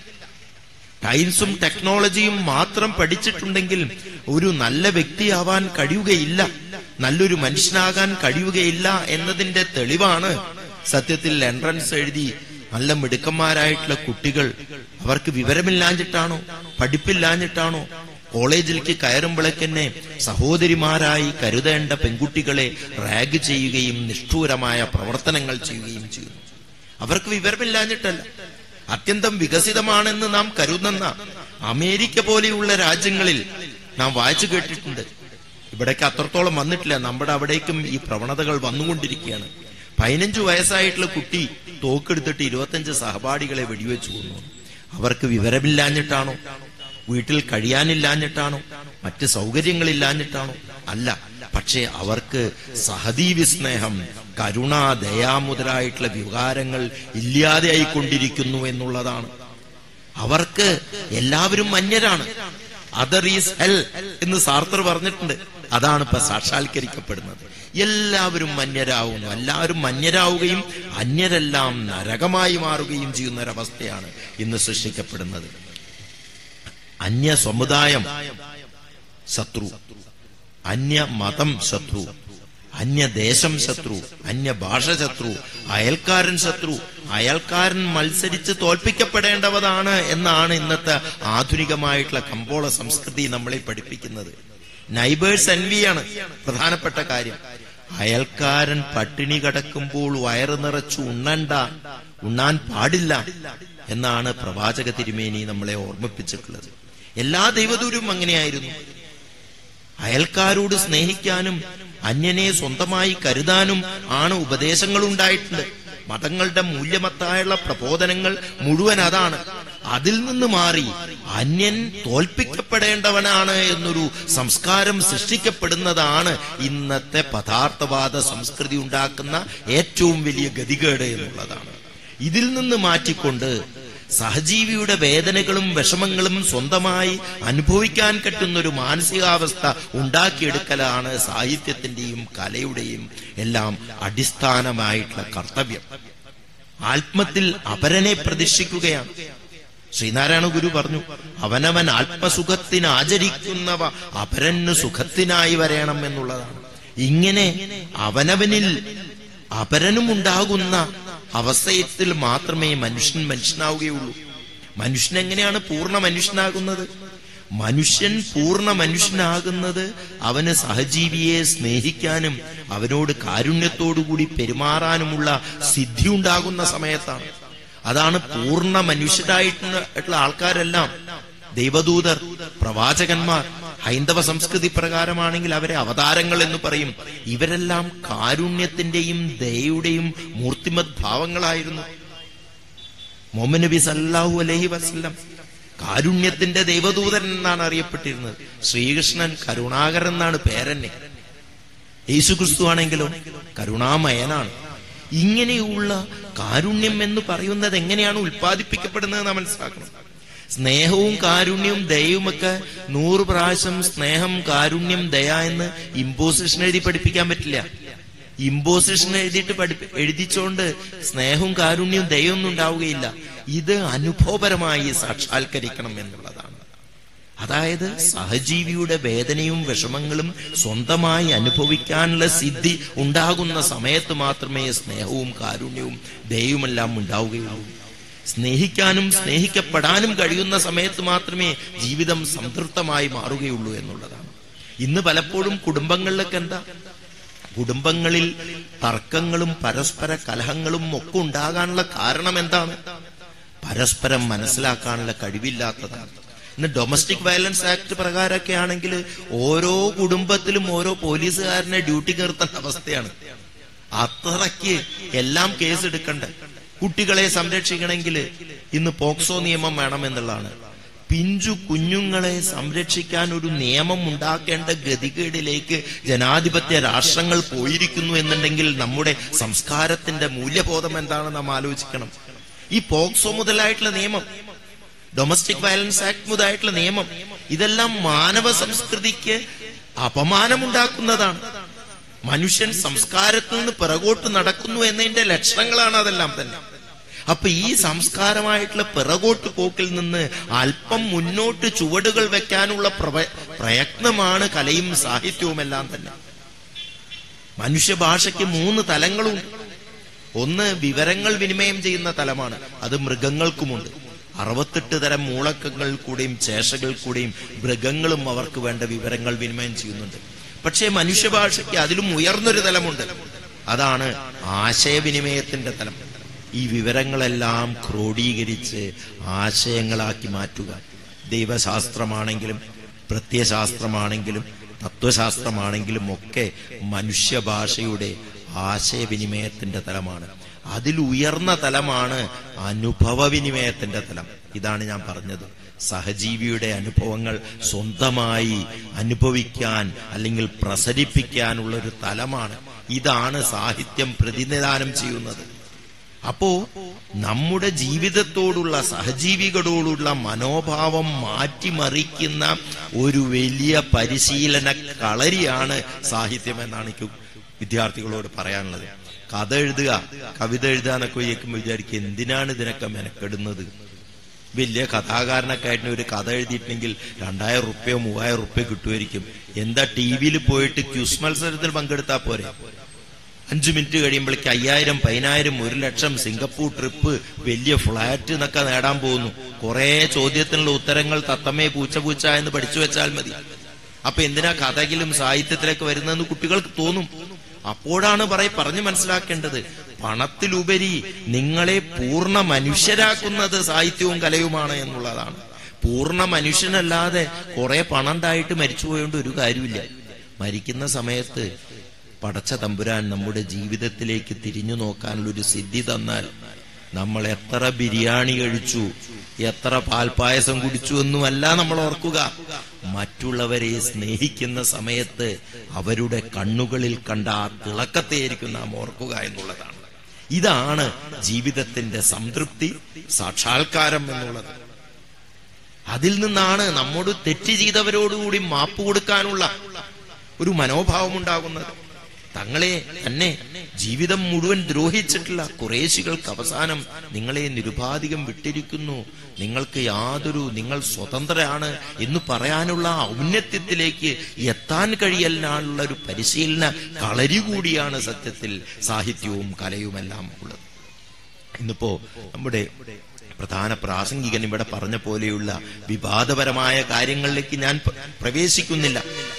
സയൻസും ടെക്നോളജിയും മാത്രം പഠിച്ചിട്ടുണ്ടെങ്കിൽ ഒരു നല്ല വ്യക്തിയാവാൻ കഴിയുകയില്ല നല്ലൊരു മനുഷ്യനാകാൻ കഴിയുകയില്ല എന്നതിന്റെ തെളിവാണ് സത്യത്തിൽ എൻട്രൻസ് എഴുതി നല്ല മിടുക്കന്മാരായിട്ടുള്ള കുട്ടികൾ അവർക്ക് വിവരമില്ലാഞ്ഞിട്ടാണോ പഠിപ്പില്ലാഞ്ഞിട്ടാണോ കോളേജിലേക്ക് കയറുമ്പോഴേക്കന്നെ സഹോദരിമാരായി കരുതേണ്ട പെൺകുട്ടികളെ റാഗ് ചെയ്യുകയും നിഷ്ഠൂരമായ പ്രവർത്തനങ്ങൾ ചെയ്യുകയും ചെയ്യുന്നു അവർക്ക് വിവരമില്ലാഞ്ഞിട്ടല്ല അത്യന്തം വികസിതമാണെന്ന് നാം കരുതുന്ന അമേരിക്ക പോലെയുള്ള രാജ്യങ്ങളിൽ നാം വായിച്ചു കേട്ടിട്ടുണ്ട് ഇവിടേക്ക് അത്രത്തോളം വന്നിട്ടില്ല നമ്മുടെ അവിടേക്കും ഈ പ്രവണതകൾ വന്നുകൊണ്ടിരിക്കുകയാണ് പതിനഞ്ചു വയസ്സായിട്ടുള്ള കുട്ടി തോക്കെടുത്തിട്ട് ഇരുപത്തഞ്ച് സഹപാഠികളെ വെടിവെച്ചു കൊന്നു അവർക്ക് വിവരമില്ലാഞ്ഞിട്ടാണോ വീട്ടിൽ കഴിയാനില്ലാഞ്ഞിട്ടാണോ മറ്റ് സൗകര്യങ്ങളില്ലാഞ്ഞിട്ടാണോ അല്ല പക്ഷേ അവർക്ക് സഹദീവി സ്നേഹം കരുണ ദയാ മുതലായിട്ടുള്ള വികാരങ്ങൾ ഇല്ലാതെയായിക്കൊണ്ടിരിക്കുന്നു എന്നുള്ളതാണ് അവർക്ക് എല്ലാവരും മന്യരാണ് അതർ ഈസ് ഹെൽ എന്ന് സാർത്തർ പറഞ്ഞിട്ടുണ്ട് അതാണ് ഇപ്പൊ സാക്ഷാത്കരിക്കപ്പെടുന്നത് എല്ലാവരും മന്യരാവുന്നു എല്ലാവരും മന്യരാവുകയും അന്യരെല്ലാം നരകമായി മാറുകയും ചെയ്യുന്ന ഒരവസ്ഥയാണ് ഇന്ന് സൃഷ്ടിക്കപ്പെടുന്നത് അന്യ സമുദായം ശത്രു അന്യ മതം ശത്രു അന്യദേശം ശത്രു അന്യ ഭാഷ ശത്രു അയൽക്കാരൻ ശത്രു അയൽക്കാരൻ മത്സരിച്ച് തോൽപ്പിക്കപ്പെടേണ്ടവതാണ് എന്നാണ് ഇന്നത്തെ ആധുനികമായിട്ടുള്ള കമ്പോള സംസ്കൃതി നമ്മളെ പഠിപ്പിക്കുന്നത് നൈബേഴ്സ് എൻവിയാണ് പ്രധാനപ്പെട്ട കാര്യം അയൽക്കാരൻ പട്ടിണി കിടക്കുമ്പോൾ വയറ് നിറച്ചു ഉണ്ണണ്ട ഉണ്ണാൻ പാടില്ല എന്നാണ് പ്രവാചക തിരുമേനി നമ്മളെ ഓർമ്മിപ്പിച്ചിട്ടുള്ളത് എല്ലാ ദൈവദൂരും അങ്ങനെയായിരുന്നു അയൽക്കാരോട് സ്നേഹിക്കാനും അന്യനെ സ്വന്തമായി കരുതാനും ആണ് ഉപദേശങ്ങൾ ഉണ്ടായിട്ടുണ്ട് മതങ്ങളുടെ മൂല്യമത്തായുള്ള പ്രബോധനങ്ങൾ മുഴുവൻ അതാണ് അതിൽ നിന്ന് മാറി അന്യൻ തോൽപ്പിക്കപ്പെടേണ്ടവനാണ് എന്നൊരു സംസ്കാരം സൃഷ്ടിക്കപ്പെടുന്നതാണ് ഇന്നത്തെ പദാർത്ഥവാദ സംസ്കൃതി ഉണ്ടാക്കുന്ന ഏറ്റവും വലിയ ഗതികേട് എന്നുള്ളതാണ് ഇതിൽ നിന്ന് മാറ്റിക്കൊണ്ട് സഹജീവിയുടെ വേദനകളും വിഷമങ്ങളും സ്വന്തമായി അനുഭവിക്കാൻ പറ്റുന്ന ഒരു മാനസികാവസ്ഥ ഉണ്ടാക്കിയെടുക്കലാണ് സാഹിത്യത്തിന്റെയും കലയുടെയും എല്ലാം അടിസ്ഥാനമായിട്ടുള്ള കർത്തവ്യം ആത്മത്തിൽ അപരനെ പ്രതിഷ്ഠിക്കുകയാണ് ശ്രീനാരായണ ഗുരു പറഞ്ഞു അവനവൻ ആത്മസുഖത്തിന് ആചരിക്കുന്നവ അപരന് സുഖത്തിനായി വരയണം എന്നുള്ളതാണ് ഇങ്ങനെ അവനവനിൽ അപരനും ഉണ്ടാകുന്ന അവസ്ഥയത്തിൽ മാത്രമേ മനുഷ്യൻ മനുഷ്യനാവുകയുള്ളൂ മനുഷ്യൻ എങ്ങനെയാണ് പൂർണ്ണ മനുഷ്യനാകുന്നത് മനുഷ്യൻ പൂർണ്ണ മനുഷ്യനാകുന്നത് അവന് സഹജീവിയെ സ്നേഹിക്കാനും അവനോട് കാരുണ്യത്തോടുകൂടി പെരുമാറാനുമുള്ള സിദ്ധി ഉണ്ടാകുന്ന സമയത്താണ് അതാണ് പൂർണ്ണ മനുഷ്യരായിട്ടുള്ള ആൾക്കാരെല്ലാം ദൈവദൂതർ പ്രവാചകന്മാർ ഹൈന്ദവ സംസ്കൃതി പ്രകാരമാണെങ്കിൽ അവരെ അവതാരങ്ങൾ എന്ന് പറയും ഇവരെല്ലാം കാരുണ്യത്തിന്റെയും ദയയുടെയും മൂർത്തിമത് ഭാവങ്ങളായിരുന്നു മുഹമ്മദ് നബി സല്ലാഹു അലഹി വസ്ല്ലം കാരുണ്യത്തിന്റെ ദൈവദൂതൻ എന്നാണ് അറിയപ്പെട്ടിരുന്നത് ശ്രീകൃഷ്ണൻ കരുണാകരൻ എന്നാണ് പേരന്നെ യേശുക്രിസ്തു ആണെങ്കിലോ കരുണാമയനാണ് ഇങ്ങനെയുള്ള കാരുണ്യം എന്ന് പറയുന്നത് എങ്ങനെയാണ് ഉൽപ്പാദിപ്പിക്കപ്പെടുന്നത് നാം മനസ്സിലാക്കണം സ്നേഹവും കാരുണ്യവും ദയവുമൊക്കെ നൂറ് പ്രാവശ്യം സ്നേഹം കാരുണ്യം ദയ എന്ന് ഇമ്പോസിഷൻ എഴുതി പഠിപ്പിക്കാൻ പറ്റില്ല ഇമ്പോസിഷൻ എഴുതിയിട്ട് പഠിപ്പി എഴുതിച്ചോണ്ട് സ്നേഹവും കാരുണ്യവും ദയൊന്നും ഉണ്ടാവുകയില്ല ഇത് അനുഭവപരമായി സാക്ഷാത്കരിക്കണം എന്നുള്ളതാണ് അതായത് സഹജീവിയുടെ വേദനയും വിഷമങ്ങളും സ്വന്തമായി അനുഭവിക്കാനുള്ള സിദ്ധി ഉണ്ടാകുന്ന സമയത്ത് മാത്രമേ സ്നേഹവും കാരുണ്യവും ദയവുമെല്ലാം ഉണ്ടാവുകയുള്ളൂ സ്നേഹിക്കാനും സ്നേഹിക്കപ്പെടാനും കഴിയുന്ന സമയത്ത് മാത്രമേ ജീവിതം സംതൃപ്തമായി മാറുകയുള്ളൂ എന്നുള്ളതാണ് ഇന്ന് പലപ്പോഴും കുടുംബങ്ങളിലൊക്കെ എന്താ കുടുംബങ്ങളിൽ തർക്കങ്ങളും പരസ്പര കലഹങ്ങളും ഒക്കെ ഉണ്ടാകാനുള്ള കാരണം എന്താണ് പരസ്പരം മനസ്സിലാക്കാനുള്ള കഴിവില്ലാത്തതാണ് ഇന്ന് ഡൊമസ്റ്റിക് വയലൻസ് ആക്ട് പ്രകാരമൊക്കെ ആണെങ്കിൽ ഓരോ കുടുംബത്തിലും ഓരോ പോലീസുകാരനെ ഡ്യൂട്ടി നിർത്തേണ്ട അവസ്ഥയാണ് അത്രയ്ക്ക് എല്ലാം കേസ് എടുക്കണ്ട കുട്ടികളെ സംരക്ഷിക്കണമെങ്കിൽ ഇന്ന് പോക്സോ നിയമം വേണമെന്നുള്ളതാണ് പിഞ്ചു കുഞ്ഞുങ്ങളെ സംരക്ഷിക്കാൻ ഒരു നിയമം ഉണ്ടാക്കേണ്ട ഗതികേടിലേക്ക് ജനാധിപത്യ രാഷ്ട്രങ്ങൾ പോയിരിക്കുന്നു എന്നുണ്ടെങ്കിൽ നമ്മുടെ സംസ്കാരത്തിന്റെ മൂല്യബോധം എന്താണ് നാം ആലോചിക്കണം ഈ പോക്സോ മുതലായിട്ടുള്ള നിയമം ഡൊമസ്റ്റിക് വയലൻസ് ആക്ട് മുതലായിട്ടുള്ള നിയമം ഇതെല്ലാം മാനവ സംസ്കൃതിക്ക് അപമാനമുണ്ടാക്കുന്നതാണ് മനുഷ്യൻ സംസ്കാരത്തിൽ നിന്ന് പിറകോട്ട് നടക്കുന്നു എന്നതിന്റെ ലക്ഷണങ്ങളാണ് അതെല്ലാം തന്നെ അപ്പൊ ഈ സംസ്കാരമായിട്ടുള്ള പിറകോട്ട് പോക്കിൽ നിന്ന് അല്പം മുന്നോട്ട് ചുവടുകൾ വെക്കാനുള്ള പ്രവ- പ്രയത്നമാണ് കലയും സാഹിത്യവും എല്ലാം തന്നെ മനുഷ്യഭാഷയ്ക്ക് മൂന്ന് തലങ്ങളുണ്ട് ഒന്ന് വിവരങ്ങൾ വിനിമയം ചെയ്യുന്ന തലമാണ് അത് മൃഗങ്ങൾക്കുമുണ്ട് അറുപത്തെട്ട് തരം മൂളക്കങ്ങൾ കൂടെയും ചേഷകൾ കൂടെയും മൃഗങ്ങളും അവർക്ക് വേണ്ട വിവരങ്ങൾ വിനിമയം ചെയ്യുന്നുണ്ട് പക്ഷേ മനുഷ്യഭാഷയ്ക്ക് അതിലും ഉയർന്നൊരു തലമുണ്ട് അതാണ് ആശയവിനിമയത്തിന്റെ തലം ഈ വിവരങ്ങളെല്ലാം ക്രോഡീകരിച്ച് ആശയങ്ങളാക്കി മാറ്റുക ദൈവശാസ്ത്രമാണെങ്കിലും പ്രത്യയശാസ്ത്രമാണെങ്കിലും തത്വശാസ്ത്രമാണെങ്കിലും ഒക്കെ മനുഷ്യഭാഷയുടെ ആശയവിനിമയത്തിന്റെ തലമാണ് അതിൽ ഉയർന്ന തലമാണ് അനുഭവവിനിമയത്തിന്റെ തലം ഇതാണ് ഞാൻ പറഞ്ഞത് സഹജീവിയുടെ അനുഭവങ്ങൾ സ്വന്തമായി അനുഭവിക്കാൻ അല്ലെങ്കിൽ പ്രസരിപ്പിക്കാനുള്ള ഒരു തലമാണ് ഇതാണ് സാഹിത്യം പ്രതിനിധാനം ചെയ്യുന്നത് അപ്പോ നമ്മുടെ ജീവിതത്തോടുള്ള സഹജീവികളോടുള്ള മനോഭാവം മാറ്റിമറിക്കുന്ന ഒരു വലിയ പരിശീലന കളരിയാണ് സാഹിത്യം എന്നാണ് എനിക്ക് വിദ്യാർത്ഥികളോട് പറയാനുള്ളത് കഥ എഴുതുക കവിത എഴുതുക എന്നൊക്കെ കേൾക്കുമ്പോൾ വിചാരിക്കും എന്തിനാണ് ഇതിനൊക്കെ മെനക്കെടുന്നത് വലിയ കഥാകാരനൊക്കെ ആയിട്ട് ഒരു കഥ എഴുതിയിട്ടുണ്ടെങ്കിൽ രണ്ടായിരം റുപ്യോ മൂവായിരം റുപ്യോ കിട്ടുമായിരിക്കും എന്താ ടി വിയിൽ പോയിട്ട് ക്യൂസ് മത്സരത്തിൽ പങ്കെടുത്താൽ പോരെ അഞ്ചു മിനിറ്റ് കഴിയുമ്പോഴേക്ക് അയ്യായിരം പതിനായിരം ഒരു ലക്ഷം സിംഗപ്പൂർ ട്രിപ്പ് വലിയ ഫ്ലാറ്റ് എന്നൊക്കെ നേടാൻ പോകുന്നു കുറെ ചോദ്യത്തിനുള്ള ഉത്തരങ്ങൾ തത്തമ്മേ പൂച്ച പൂച്ച എന്ന് പഠിച്ചു വെച്ചാൽ മതി അപ്പൊ എന്തിനാ കഥയിലും സാഹിത്യത്തിലേക്ക് വരുന്നതെന്ന് കുട്ടികൾക്ക് തോന്നും അപ്പോഴാണ് പറയ പറഞ്ഞു മനസ്സിലാക്കേണ്ടത് പണത്തിലുപരി നിങ്ങളെ പൂർണ്ണ മനുഷ്യരാക്കുന്നത് സാഹിത്യവും കലയുമാണ് എന്നുള്ളതാണ് പൂർണ്ണ മനുഷ്യനല്ലാതെ കുറെ പണം ഉണ്ടായിട്ട് മരിച്ചുപോയോണ്ട് ഒരു കാര്യമില്ല മരിക്കുന്ന സമയത്ത് പടച്ച തമ്പുരാൻ നമ്മുടെ ജീവിതത്തിലേക്ക് തിരിഞ്ഞു നോക്കാനുള്ള ഒരു സിദ്ധി തന്നാൽ നമ്മൾ എത്ര ബിരിയാണി കഴിച്ചു എത്ര പാൽപ്പായസം കുടിച്ചു എന്നുമല്ല നമ്മൾ ഓർക്കുക മറ്റുള്ളവരെ സ്നേഹിക്കുന്ന സമയത്ത് അവരുടെ കണ്ണുകളിൽ കണ്ട ആ തിളക്കത്തെയായിരിക്കും നാം ഓർക്കുക എന്നുള്ളതാണ് ഇതാണ് ജീവിതത്തിന്റെ സംതൃപ്തി സാക്ഷാത്കാരം എന്നുള്ളത് അതിൽ നിന്നാണ് നമ്മോട് തെറ്റ് ചെയ്തവരോടുകൂടി മാപ്പ് കൊടുക്കാനുള്ള ഒരു മനോഭാവം ഉണ്ടാകുന്നത് തങ്ങളെ തന്നെ ജീവിതം മുഴുവൻ ദ്രോഹിച്ചിട്ടുള്ള കുറേശികൾക്ക് അവസാനം നിങ്ങളെ നിരുപാധികം വിട്ടിരിക്കുന്നു നിങ്ങൾക്ക് യാതൊരു നിങ്ങൾ സ്വതന്ത്രരാണ് എന്ന് പറയാനുള്ള ഔന്നത്യത്തിലേക്ക് എത്താൻ കഴിയലിനാനുള്ള ഒരു പരിശീലന കളരി കൂടിയാണ് സത്യത്തിൽ സാഹിത്യവും കലയുമെല്ലാം ഉള്ളത് ഇന്നിപ്പോ നമ്മുടെ പ്രധാന പ്രാസംഗികൻ ഇവിടെ പറഞ്ഞ പോലെയുള്ള വിവാദപരമായ കാര്യങ്ങളിലേക്ക് ഞാൻ പ- പ്രവേശിക്കുന്നില്ല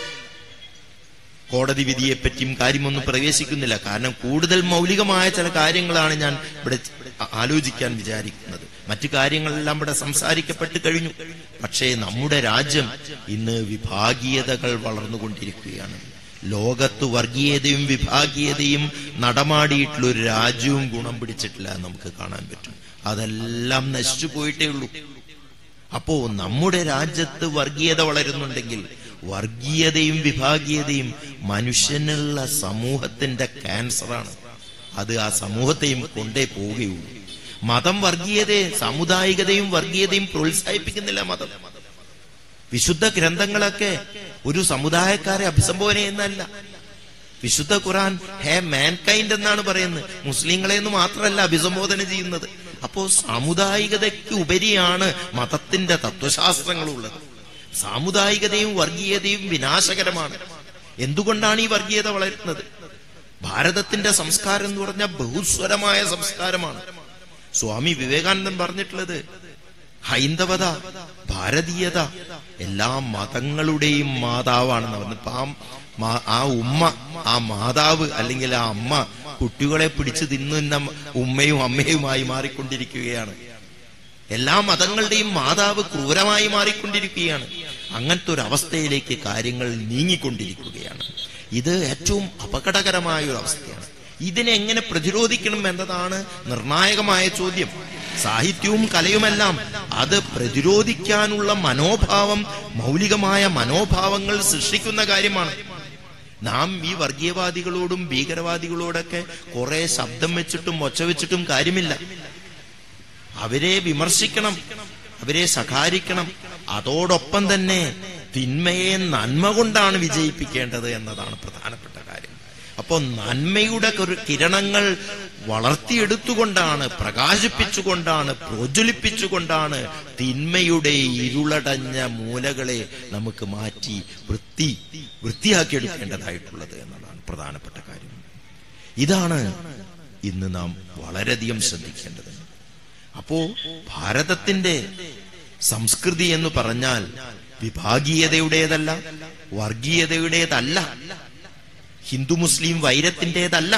കോടതി വിധിയെപ്പറ്റിയും കാര്യമൊന്നും പ്രവേശിക്കുന്നില്ല കാരണം കൂടുതൽ മൗലികമായ ചില കാര്യങ്ങളാണ് ഞാൻ ഇവിടെ ആ- ആലോചിക്കാൻ വിചാരിക്കുന്നത് മറ്റു കാര്യങ്ങളെല്ലാം ഇവിടെ സംസാരിക്കപ്പെട്ട് കഴിഞ്ഞു പക്ഷേ നമ്മുടെ രാജ്യം ഇന്ന് വിഭാഗീയതകൾ വളർന്നുകൊണ്ടിരിക്കുകയാണ് ലോകത്ത് വർഗീയതയും വിഭാഗീയതയും നടമാടിയിട്ടുള്ള ഒരു രാജ്യവും ഗുണം പിടിച്ചിട്ടില്ല എന്ന് നമുക്ക് കാണാൻ പറ്റും അതെല്ലാം നശിച്ചു പോയിട്ടേ ഉള്ളൂ അപ്പോ നമ്മുടെ രാജ്യത്ത് വർഗീയത വളരുന്നുണ്ടെങ്കിൽ വർഗീയതയും വിഭാഗീയതയും മനുഷ്യനുള്ള സമൂഹത്തിന്റെ ക്യാൻസറാണ് അത് ആ സമൂഹത്തെയും കൊണ്ടേ പോവുകയുള്ളൂ മതം വർഗീയതയെ സാമുദായികതയും വർഗീയതയും പ്രോത്സാഹിപ്പിക്കുന്നില്ല മതം വിശുദ്ധ ഗ്രന്ഥങ്ങളൊക്കെ ഒരു സമുദായക്കാരെ അഭിസംബോധന ചെയ്യുന്നതല്ല വിശുദ്ധ ഖുറാൻ ഹേ മാൻകൈൻഡ് എന്നാണ് പറയുന്നത് മുസ്ലിങ്ങളെ എന്ന് മാത്രമല്ല അഭിസംബോധന ചെയ്യുന്നത് അപ്പോ സാമുദായികതയ്ക്ക് ഉപരിയാണ് മതത്തിന്റെ തത്വശാസ്ത്രങ്ങളുള്ളത് സാമുദായികതയും വർഗീയതയും വിനാശകരമാണ് എന്തുകൊണ്ടാണ് ഈ വർഗീയത വളരുന്നത് ഭാരതത്തിന്റെ സംസ്കാരം എന്ന് പറഞ്ഞാൽ ബഹുസ്വരമായ സംസ്കാരമാണ് സ്വാമി വിവേകാനന്ദൻ പറഞ്ഞിട്ടുള്ളത് ഹൈന്ദവത ഭാരതീയത എല്ലാ മതങ്ങളുടെയും മാതാവാണെന്ന് പറഞ്ഞു ഇപ്പൊ ആ മാ- ആ ഉമ്മ ആ മാതാവ് അല്ലെങ്കിൽ ആ അമ്മ കുട്ടികളെ പിടിച്ചു തിന്നുന്ന ഉമ്മയും അമ്മയുമായി മാറിക്കൊണ്ടിരിക്കുകയാണ് എല്ലാ മതങ്ങളുടെയും മാതാവ് ക്രൂരമായി മാറിക്കൊണ്ടിരിക്കുകയാണ് അങ്ങനത്തെ ഒരു അവസ്ഥയിലേക്ക് കാര്യങ്ങൾ നീങ്ങിക്കൊണ്ടിരിക്കുകയാണ് ഇത് ഏറ്റവും അപകടകരമായ ഒരു അവസ്ഥയാണ് ഇതിനെ എങ്ങനെ പ്രതിരോധിക്കണം എന്നതാണ് നിർണായകമായ ചോദ്യം സാഹിത്യവും കലയുമെല്ലാം അത് പ്രതിരോധിക്കാനുള്ള മനോഭാവം മൗലികമായ മനോഭാവങ്ങൾ സൃഷ്ടിക്കുന്ന കാര്യമാണ് നാം ഈ വർഗീയവാദികളോടും ഭീകരവാദികളോടൊക്കെ കുറെ ശബ്ദം വെച്ചിട്ടും ഒച്ച വെച്ചിട്ടും കാര്യമില്ല അവരെ വിമർശിക്കണം അവരെ സഹാരിക്കണം അതോടൊപ്പം തന്നെ തിന്മയെ നന്മ കൊണ്ടാണ് വിജയിപ്പിക്കേണ്ടത് എന്നതാണ് പ്രധാനപ്പെട്ട കാര്യം അപ്പോൾ നന്മയുടെ ഒരു കിരണങ്ങൾ വളർത്തിയെടുത്തുകൊണ്ടാണ് പ്രകാശിപ്പിച്ചുകൊണ്ടാണ് പ്രോജ്വലിപ്പിച്ചുകൊണ്ടാണ് തിന്മയുടെ ഇരുളടഞ്ഞ മൂലകളെ നമുക്ക് മാറ്റി വൃത്തി വൃത്തിയാക്കിയെടുക്കേണ്ടതായിട്ടുള്ളത് എന്നതാണ് പ്രധാനപ്പെട്ട കാര്യം ഇതാണ് ഇന്ന് നാം വളരെയധികം ശ്രദ്ധിക്കേണ്ടത് അപ്പോ ഭാരതത്തിന്റെ സംസ്കൃതി എന്ന് പറഞ്ഞാൽ വിഭാഗീയതയുടേതല്ല വർഗീയതയുടേതല്ല ഹിന്ദു മുസ്ലിം വൈരത്തിന്റേതല്ല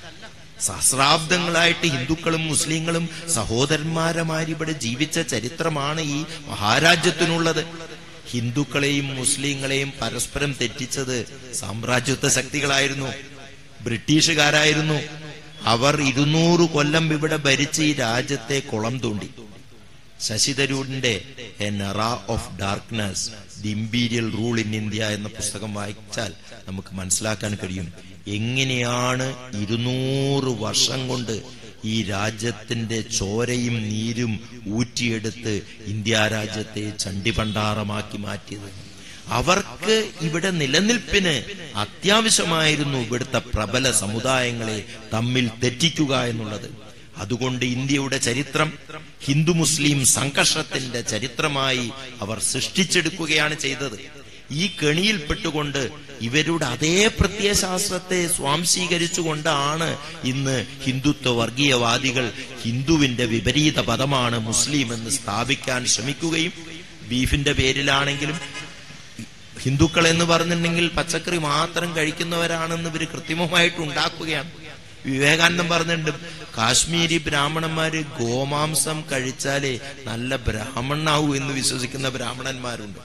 സഹസ്രാബ്ദങ്ങളായിട്ട് ഹിന്ദുക്കളും മുസ്ലിങ്ങളും സഹോദരന്മാരമാരി ഇവിടെ ജീവിച്ച ചരിത്രമാണ് ഈ മഹാരാജ്യത്തിനുള്ളത് ഹിന്ദുക്കളെയും മുസ്ലിങ്ങളെയും പരസ്പരം തെറ്റിച്ചത് സാമ്രാജ്യത്വ ശക്തികളായിരുന്നു ബ്രിട്ടീഷുകാരായിരുന്നു അവർ ഇരുന്നൂറ് കൊല്ലം ഇവിടെ ഭരിച്ച് ഈ രാജ്യത്തെ കുളം തോണ്ടി ശശി തരൂരിന്റെ an era of darkness the imperial rule in India എന്ന പുസ്തകം വായിച്ചാൽ നമുക്ക് മനസ്സിലാക്കാൻ കഴിയും എങ്ങനെയാണ് ഇരുന്നൂറ് വർഷം കൊണ്ട് ഈ രാജ്യത്തിന്റെ ചോരയും നീരും ഊറ്റിയെടുത്ത് ഇന്ത്യ രാജ്യത്തെ ചണ്ടിപണ്ടാറമാക്കി മാറ്റിയത് അവർക്ക് ഇവിടെ നിലനിൽപ്പിന് അത്യാവശ്യമായിരുന്നു ഇവിടുത്തെ പ്രബല സമുദായങ്ങളെ തമ്മിൽ തെറ്റിക്കുക എന്നുള്ളത് അതുകൊണ്ട് ഇന്ത്യയുടെ ചരിത്രം ഹിന്ദു മുസ്ലിം സംഘർഷത്തിന്റെ ചരിത്രമായി അവർ സൃഷ്ടിച്ചെടുക്കുകയാണ് ചെയ്തത് ഈ കെണിയിൽപ്പെട്ടുകൊണ്ട് ഇവരുടെ അതേ പ്രത്യയശാസ്ത്രത്തെ സ്വാംശീകരിച്ചുകൊണ്ടാണ് ഇന്ന് ഹിന്ദുത്വ വർഗീയവാദികൾ ഹിന്ദുവിന്റെ വിപരീത പദമാണ് മുസ്ലിം എന്ന് സ്ഥാപിക്കാൻ ശ്രമിക്കുകയും ബീഫിന്റെ പേരിലാണെങ്കിലും ഹിന്ദുക്കൾ എന്ന് പറഞ്ഞിട്ടുണ്ടെങ്കിൽ പച്ചക്കറി മാത്രം കഴിക്കുന്നവരാണെന്ന് ഇവർ കൃത്രിമമായിട്ട് ഉണ്ടാക്കുകയാണ് വിവേകാനന്ദൻ പറഞ്ഞിട്ടുണ്ട് കാശ്മീരി ബ്രാഹ്മണന്മാര് ഗോമാംസം കഴിച്ചാലേ നല്ല ബ്രാഹ്മണനാവൂ എന്ന് വിശ്വസിക്കുന്ന ബ്രാഹ്മണന്മാരുണ്ട്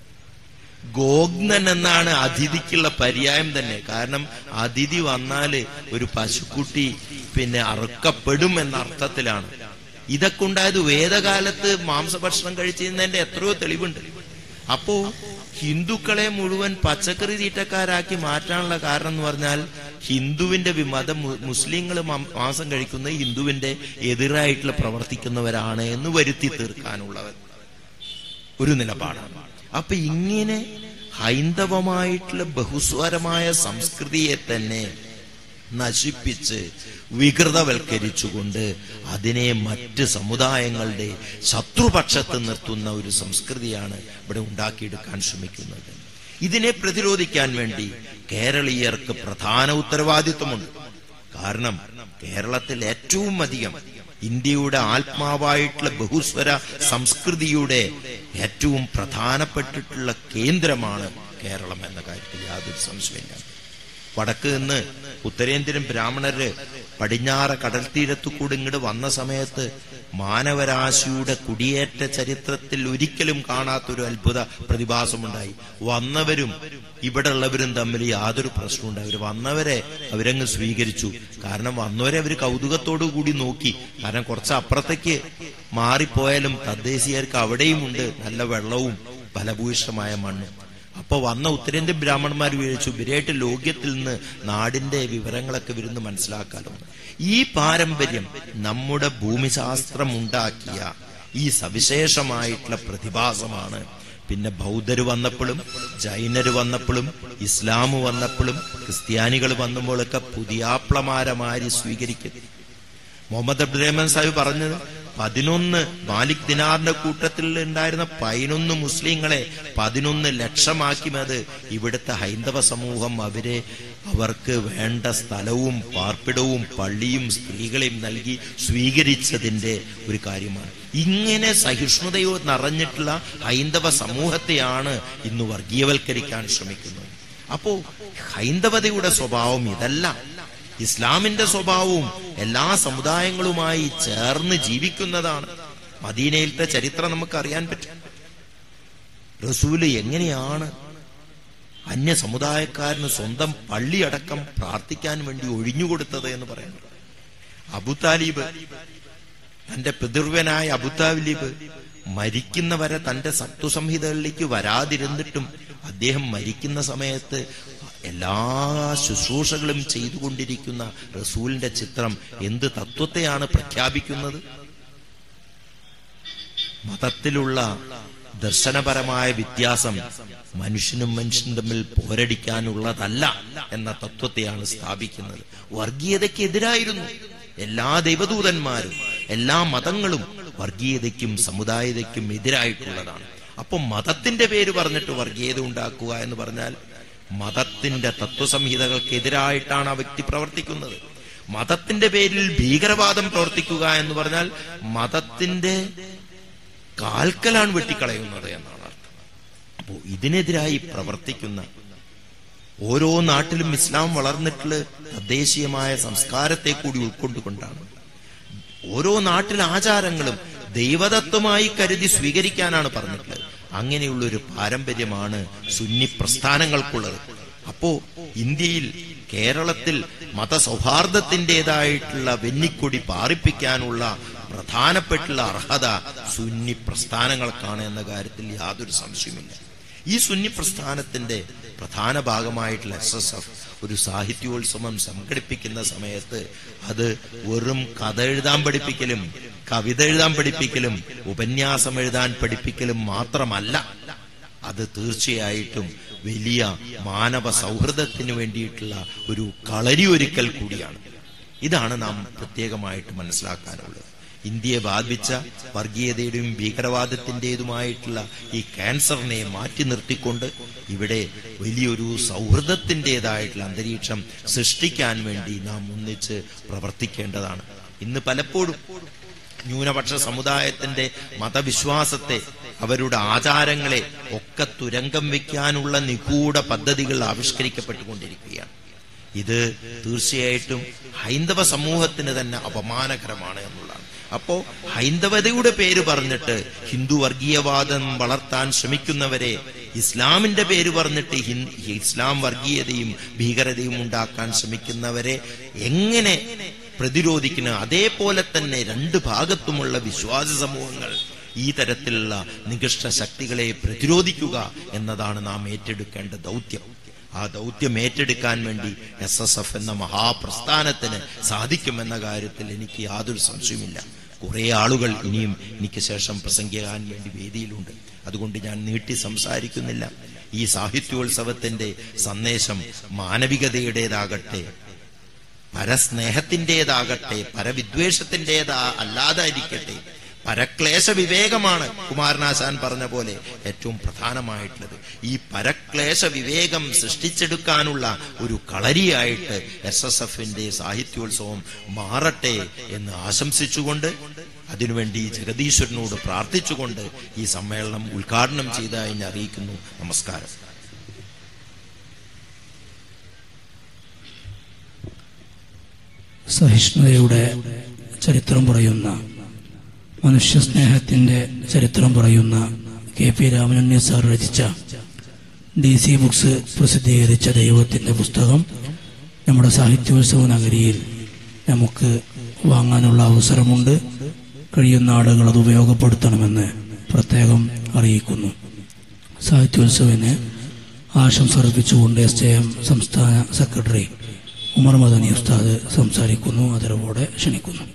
ഗോഗ്നൻ എന്നാണ് അതിഥിക്കുള്ള പര്യായം തന്നെ കാരണം അതിഥി വന്നാല് ഒരു പശുക്കുട്ടി പിന്നെ അറുക്കപ്പെടും എന്ന അർത്ഥത്തിലാണ് ഇതൊക്കെ ഉണ്ടായത് വേദകാലത്ത് മാംസഭക്ഷണം കഴിച്ചിരുന്നതിന്റെ എത്രയോ തെളിവുണ്ട് അപ്പോ ഹിന്ദുക്കളെ മുഴുവൻ പച്ചക്കറി തീറ്റക്കാരാക്കി മാറ്റാനുള്ള കാരണം എന്ന് പറഞ്ഞാൽ ഹിന്ദുവിന്റെ വി- മതം മു- മുസ്ലിങ്ങൾ മം- മാംസം കഴിക്കുന്നത് ഹിന്ദുവിന്റെ എതിരായിട്ടുള്ള പ്രവർത്തിക്കുന്നവരാണ് എന്ന് വരുത്തി തീർക്കാനുള്ളവർ ഒരു നിലപാടാണ് അപ്പൊ ഇങ്ങനെ ഹൈന്ദവമായിട്ടുള്ള ബഹുസ്വരമായ സംസ്കൃതിയെ തന്നെ നശിപ്പിച്ച് വികൃതവൽക്കരിച്ചുകൊണ്ട് അതിനെ മറ്റ് സമുദായങ്ങളുടെ ശത്രുപക്ഷത്ത് നിർത്തുന്ന ഒരു സംസ്കൃതിയാണ് ഇവിടെ ഉണ്ടാക്കിയെടുക്കാൻ ശ്രമിക്കുന്നത് ഇതിനെ പ്രതിരോധിക്കാൻ വേണ്ടി കേരളീയർക്ക് പ്രധാന ഉത്തരവാദിത്വമുണ്ട് കാരണം കേരളത്തിൽ ഏറ്റവും അധികം ഇന്ത്യയുടെ ആത്മാവായിട്ടുള്ള ബഹുസ്വര സംസ്കൃതിയുടെ ഏറ്റവും പ്രധാനപ്പെട്ടിട്ടുള്ള കേന്ദ്രമാണ് കേരളം എന്ന കാര്യത്തിൽ യാതൊരു സംശയമില്ല വടക്ക് നിന്ന് ഉത്തരേന്ത്യൻ ബ്രാഹ്മണര് പടിഞ്ഞാറ് കടൽ തീരത്തു കൂടി ഇങ്ങോട്ട് വന്ന സമയത്ത് മാനവരാശിയുടെ കുടിയേറ്റ ചരിത്രത്തിൽ ഒരിക്കലും കാണാത്തൊരു അത്ഭുത പ്രതിഭാസമുണ്ടായി വന്നവരും ഇവിടെ ഉള്ളവരും തമ്മിൽ യാതൊരു പ്രശ്നവും അവർ വന്നവരെ അവരങ്ങ് സ്വീകരിച്ചു കാരണം വന്നവരെ അവർ കൗതുകത്തോടു കൂടി നോക്കി കാരണം കുറച്ച് അപ്പുറത്തേക്ക് മാറിപ്പോയാലും തദ്ദേശീയർക്ക് അവിടെയുമുണ്ട് നല്ല വെള്ളവും ഫലഭൂയിഷ്ടമായ മണ്ണും അപ്പൊ വന്ന ഉത്തരേന്ത്യൻ ബ്രാഹ്മണന്മാർ വിചാരിച്ചു ഇവരായിട്ട് ലോക്യത്തിൽ നിന്ന് നാടിന്റെ വിവരങ്ങളൊക്കെ വരുന്ന് മനസ്സിലാക്കാലോ ഈ പാരമ്പര്യം നമ്മുടെ ഭൂമിശാസ്ത്രം ഉണ്ടാക്കിയ ഈ സവിശേഷമായിട്ടുള്ള പ്രതിഭാസമാണ് പിന്നെ ബൗദ്ധര് വന്നപ്പോഴും ജൈനര് വന്നപ്പോഴും ഇസ്ലാം വന്നപ്പോഴും ക്രിസ്ത്യാനികൾ വന്നപ്പോഴൊക്കെ പുതിയാപ്ലമാരമാരി സ്വീകരിക്കും മുഹമ്മദ് അബ്ദുറഹ്മാൻ സാഹിബ് പറഞ്ഞത് പതിനൊന്ന് മാലിക് ദിനാറിന്റെ കൂട്ടത്തിൽ ഉണ്ടായിരുന്ന പതിനൊന്ന് മുസ്ലിങ്ങളെ പതിനൊന്ന് ലക്ഷമാക്കിയത് ഇവിടുത്തെ ഹൈന്ദവ സമൂഹം അവരെ അവർക്ക് വേണ്ട സ്ഥലവും പാർപ്പിടവും പള്ളിയും സ്ത്രീകളെയും നൽകി സ്വീകരിച്ചതിന്റെ ഒരു കാര്യമാണ് ഇങ്ങനെ സഹിഷ്ണുതയോ നിറഞ്ഞിട്ടുള്ള ഹൈന്ദവ സമൂഹത്തെയാണ് ഇന്ന് വർഗീയവൽക്കരിക്കാൻ ശ്രമിക്കുന്നത് അപ്പോ ഹൈന്ദവതയുടെ സ്വഭാവം ഇതല്ല ഇസ്ലാമിന്റെ സ്വഭാവവും എല്ലാ സമുദായങ്ങളുമായി ചേർന്ന് ജീവിക്കുന്നതാണ് മദീനയിലത്തെ ചരിത്രം നമുക്ക് അറിയാൻ പറ്റും റസൂല് എങ്ങനെയാണ് അന്യ സമുദായക്കാരന് സ്വന്തം പള്ളിയടക്കം പ്രാർത്ഥിക്കാൻ വേണ്ടി ഒഴിഞ്ഞുകൊടുത്തത് എന്ന് പറയുന്നത് അബുതാലിബ് തന്റെ പിതൃവനായ അബുതാലിബ് മരിക്കുന്നവരെ തന്റെ സത്വസംഹിതകളിലേക്ക് വരാതിരുന്നിട്ടും അദ്ദേഹം മരിക്കുന്ന സമയത്ത് എല്ലാ ശുശ്രൂഷകളും ചെയ്തുകൊണ്ടിരിക്കുന്ന റസൂലിന്റെ ചിത്രം എന്ത് തത്വത്തെയാണ് പ്രഖ്യാപിക്കുന്നത് മതത്തിലുള്ള ദർശനപരമായ വ്യത്യാസം മനുഷ്യനും മനുഷ്യനും തമ്മിൽ പോരടിക്കാനുള്ളതല്ല എന്ന തത്വത്തെയാണ് സ്ഥാപിക്കുന്നത് വർഗീയതയ്ക്കെതിരായിരുന്നു എല്ലാ ദൈവദൂതന്മാരും എല്ലാ മതങ്ങളും വർഗീയതയ്ക്കും സമുദായതയ്ക്കും എതിരായിട്ടുള്ളതാണ് അപ്പൊ മതത്തിന്റെ പേര് പറഞ്ഞിട്ട് വർഗീയത ഉണ്ടാക്കുക എന്ന് പറഞ്ഞാൽ മതത്തിന്റെ തത്വസംഹിതകൾക്കെതിരായിട്ടാണ് ആ വ്യക്തി പ്രവർത്തിക്കുന്നത് മതത്തിന്റെ പേരിൽ ഭീകരവാദം പ്രവർത്തിക്കുക എന്ന് പറഞ്ഞാൽ മതത്തിന്റെ കാൽക്കലാണ് വെട്ടിക്കളയുന്നത് എന്നാണ് അർത്ഥം അപ്പോ ഇതിനെതിരായി പ്രവർത്തിക്കുന്ന ഓരോ നാട്ടിലും ഇസ്ലാം വളർന്നിട്ടുള്ള തദ്ദേശീയമായ സംസ്കാരത്തെ കൂടി ഉൾക്കൊണ്ടുകൊണ്ടാണ് ഓരോ നാട്ടിലെ ആചാരങ്ങളും ദൈവതത്വമായി കരുതി സ്വീകരിക്കാനാണ് പറഞ്ഞിട്ടുള്ളത് അങ്ങനെയുള്ള ഒരു പാരമ്പര്യമാണ് സുന്നി പ്രസ്ഥാനങ്ങൾക്കുള്ളത് അപ്പോ ഇന്ത്യയിൽ കേരളത്തിൽ മതസൗഹാർദ്ദത്തിൻ്റെതായിട്ടുള്ള വെന്നിക്കൊടി പാറിപ്പിക്കാനുള്ള പ്രധാനപ്പെട്ടുള്ള അർഹത സുന്നി പ്രസ്ഥാനങ്ങൾക്കാണ് എന്ന കാര്യത്തിൽ യാതൊരു സംശയമില്ല ഈ സുന്നി പ്രസ്ഥാനത്തിന്റെ പ്രധാന ഭാഗമായിട്ടുള്ള എസ് എസ് എഫ് ഒരു സാഹിത്യോത്സവം സംഘടിപ്പിക്കുന്ന സമയത്ത് അത് വെറും കഥ എഴുതാൻ പഠിപ്പിക്കലും കവിത എഴുതാൻ പഠിപ്പിക്കലും ഉപന്യാസം എഴുതാൻ പഠിപ്പിക്കലും മാത്രമല്ല അത് തീർച്ചയായിട്ടും വലിയ മാനവ സൗഹൃദത്തിന് വേണ്ടിയിട്ടുള്ള ഒരു കളരിയൊരുക്കൽ കൂടിയാണ് ഇതാണ് നാം പ്രത്യേകമായിട്ട് മനസ്സിലാക്കാനുള്ളത് ഇന്ത്യയെ ബാധിച്ച വർഗീയതയുടെയും ഭീകരവാദത്തിൻ്റെതുമായിട്ടുള്ള ഈ ക്യാൻസറിനെ മാറ്റി നിർത്തിക്കൊണ്ട് ഇവിടെ വലിയൊരു സൗഹൃദത്തിൻ്റെതായിട്ടുള്ള അന്തരീക്ഷം സൃഷ്ടിക്കാൻ വേണ്ടി നാം ഒന്നിച്ച് പ്രവർത്തിക്കേണ്ടതാണ് ഇന്ന് പലപ്പോഴും ന്യൂനപക്ഷ സമുദായത്തിന്റെ മതവിശ്വാസത്തെ അവരുടെ ആചാരങ്ങളെ ഒക്കെ തുരങ്കം വെക്കാനുള്ള നിഗൂഢ പദ്ധതികൾ ആവിഷ്കരിക്കപ്പെട്ടുകൊണ്ടിരിക്കുകയാണ് ഇത് തീർച്ചയായിട്ടും ഹൈന്ദവ സമൂഹത്തിന് തന്നെ അപമാനകരമാണ് എന്നുള്ളതാണ് അപ്പോ ഹൈന്ദവതയുടെ പേര് പറഞ്ഞിട്ട് ഹിന്ദു വർഗീയവാദം വളർത്താൻ ശ്രമിക്കുന്നവരെ ഇസ്ലാമിന്റെ പേര് പറഞ്ഞിട്ട് ഹിൻ- ഇസ്ലാം വർഗീയതയും ഭീകരതയും ഉണ്ടാക്കാൻ ശ്രമിക്കുന്നവരെ എങ്ങനെ പ്രതിരോധിക്കുന്ന അതേപോലെ തന്നെ രണ്ട് ഭാഗത്തുമുള്ള വിശ്വാസ സമൂഹങ്ങൾ ഈ തരത്തിലുള്ള നികൃഷ്ട ശക്തികളെ പ്രതിരോധിക്കുക എന്നതാണ് നാം ഏറ്റെടുക്കേണ്ട ദൗത്യം ആ ദൗത്യം ഏറ്റെടുക്കാൻ വേണ്ടി എസ് എസ് എഫ് എന്ന മഹാപ്രസ്ഥാനത്തിന് സാധിക്കുമെന്ന കാര്യത്തിൽ എനിക്ക് യാതൊരു സംശയമില്ല കുറെ ആളുകൾ ഇനിയും എനിക്ക് ശേഷം പ്രസംഗിക്കാൻ വേണ്ടി വേദിയിലുണ്ട് അതുകൊണ്ട് ഞാൻ നീട്ടി സംസാരിക്കുന്നില്ല ഈ സാഹിത്യോത്സവത്തിന്റെ സന്ദേശം മാനവികതയുടേതാകട്ടെ പരസ്നേഹത്തിൻ്റെതാകട്ടെ പരവിദ്വേഷത്തിൻ്റെതാ അല്ലാതായിരിക്കട്ടെ പരക്ലേശ വിവേകമാണ് കുമാരനാശാൻ പറഞ്ഞ പോലെ ഏറ്റവും പ്രധാനമായിട്ടുള്ളത് ഈ പരക്ലേശ വിവേകം സൃഷ്ടിച്ചെടുക്കാനുള്ള ഒരു കളരിയായിട്ട് എസ് എസ് എഫിന്റെ സാഹിത്യോത്സവം മാറട്ടെ എന്ന് ആശംസിച്ചുകൊണ്ട് അതിനുവേണ്ടി ജഗദീശ്വരനോട് പ്രാർത്ഥിച്ചുകൊണ്ട് ഈ സമ്മേളനം ഉദ്ഘാടനം ചെയ്തതായി ഞാൻ അറിയിക്കുന്നു നമസ്കാരം സഹിഷ്ണുതയുടെ ചരിത്രം പറയുന്ന മനുഷ്യസ്നേഹത്തിന്റെ ചരിത്രം പറയുന്ന കെ പി രാമനുണ്ണി സാർ രചിച്ച ഡി സി ബുക്സ് പ്രസിദ്ധീകരിച്ച ദൈവത്തിന്റെ പുസ്തകം നമ്മുടെ സാഹിത്യോത്സവ നഗരിയിൽ നമുക്ക് വാങ്ങാനുള്ള അവസരമുണ്ട് കഴിയുന്ന ആളുകൾ അത് ഉപയോഗപ്പെടുത്തണമെന്ന് പ്രത്യേകം അറിയിക്കുന്നു സാഹിത്യോത്സവിന് ആശംസ അർപ്പിച്ചുകൊണ്ട് എസ് ജെ എം സംസ്ഥാന സെക്രട്ടറി ഉമർ മദനി ഉസ്താദ് സംസാരിക്കുന്നു ആദരവോടെ ക്ഷണിക്കുന്നു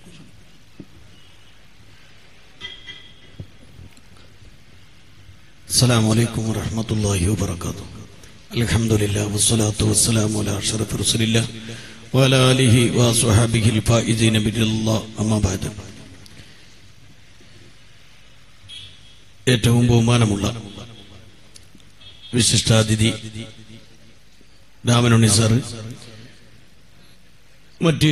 السلام عليكم ورحمة الله وبركاته الحمد لله والصلاة والسلام على أشرف رسول الله وعلى آله وصحبه الفائزين بدل الله أما بعد ഏറ്റവും ബഹുമാനമുള്ള വിശിഷ്ടാതിഥി രാമനുണ്ണി സാറ് മറ്റ്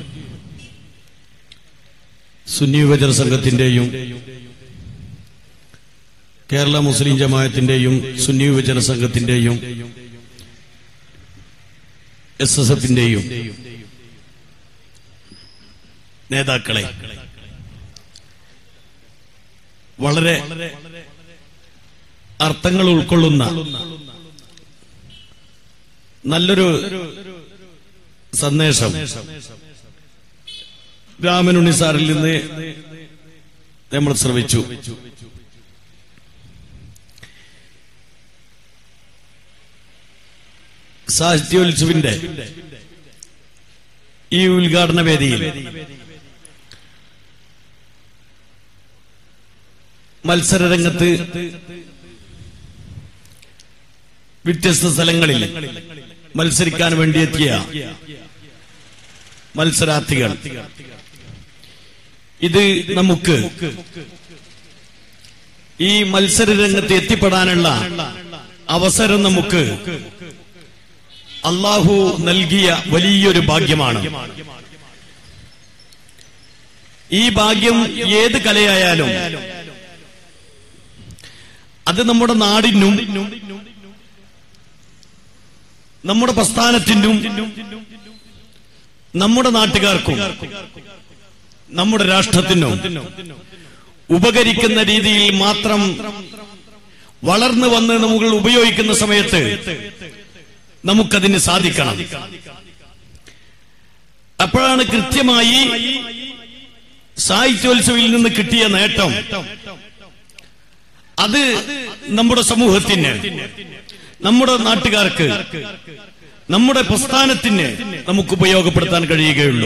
സുന്നി വിഭജന സംഘത്തിന്റെയും കേരള മുസ്ലിം ജമാഅത്തിന്റെയും സുന്നി വിഭജന സംഘത്തിന്റെയും എസ് എസ് എഫിന്റെയും നേതാക്കളെ വളരെ അർത്ഥങ്ങൾ ഉൾക്കൊള്ളുന്ന നല്ലൊരു സന്ദേശം രാമനുണ്ണി സാറിൽ നിന്ന് നമ്മൾ ശ്രമിച്ചു സാഹിത്യോത്സവിന്റെ ഈ ഉദ്ഘാടന വേദിയിൽ മത്സരരംഗത്ത് വ്യത്യസ്ത സ്ഥലങ്ങളിൽ മത്സരിക്കാൻ വേണ്ടിയെത്തിയ മത്സരാർത്ഥികൾ ഇത് നമുക്ക് ഈ മത്സര രംഗത്ത് എത്തിപ്പെടാനുള്ള അവസരം നമുക്ക് അള്ളാഹു നൽകിയ വലിയൊരു ഭാഗ്യമാണ് ഈ ഭാഗ്യം ഏത് കലയായാലും അത് നമ്മുടെ നാടിനും നമ്മുടെ പ്രസ്ഥാനത്തിനും നമ്മുടെ നാട്ടുകാർക്കും നമ്മുടെ രാഷ്ട്രത്തിനും ഉപകരിക്കുന്ന രീതിയിൽ മാത്രം വളർന്നു വന്ന് നമ്മൾ ഉപയോഗിക്കുന്ന സമയത്ത് നമുക്കതിന് സാധിക്കണം അപ്പോഴാണ് കൃത്യമായി സാഹിത്യോത്സവിൽ നിന്ന് കിട്ടിയ നേട്ടം അത് നമ്മുടെ സമൂഹത്തിന് നമ്മുടെ നാട്ടുകാർക്ക് നമ്മുടെ പ്രസ്ഥാനത്തിന് നമുക്ക് ഉപയോഗപ്പെടുത്താൻ കഴിയുകയുള്ളൂ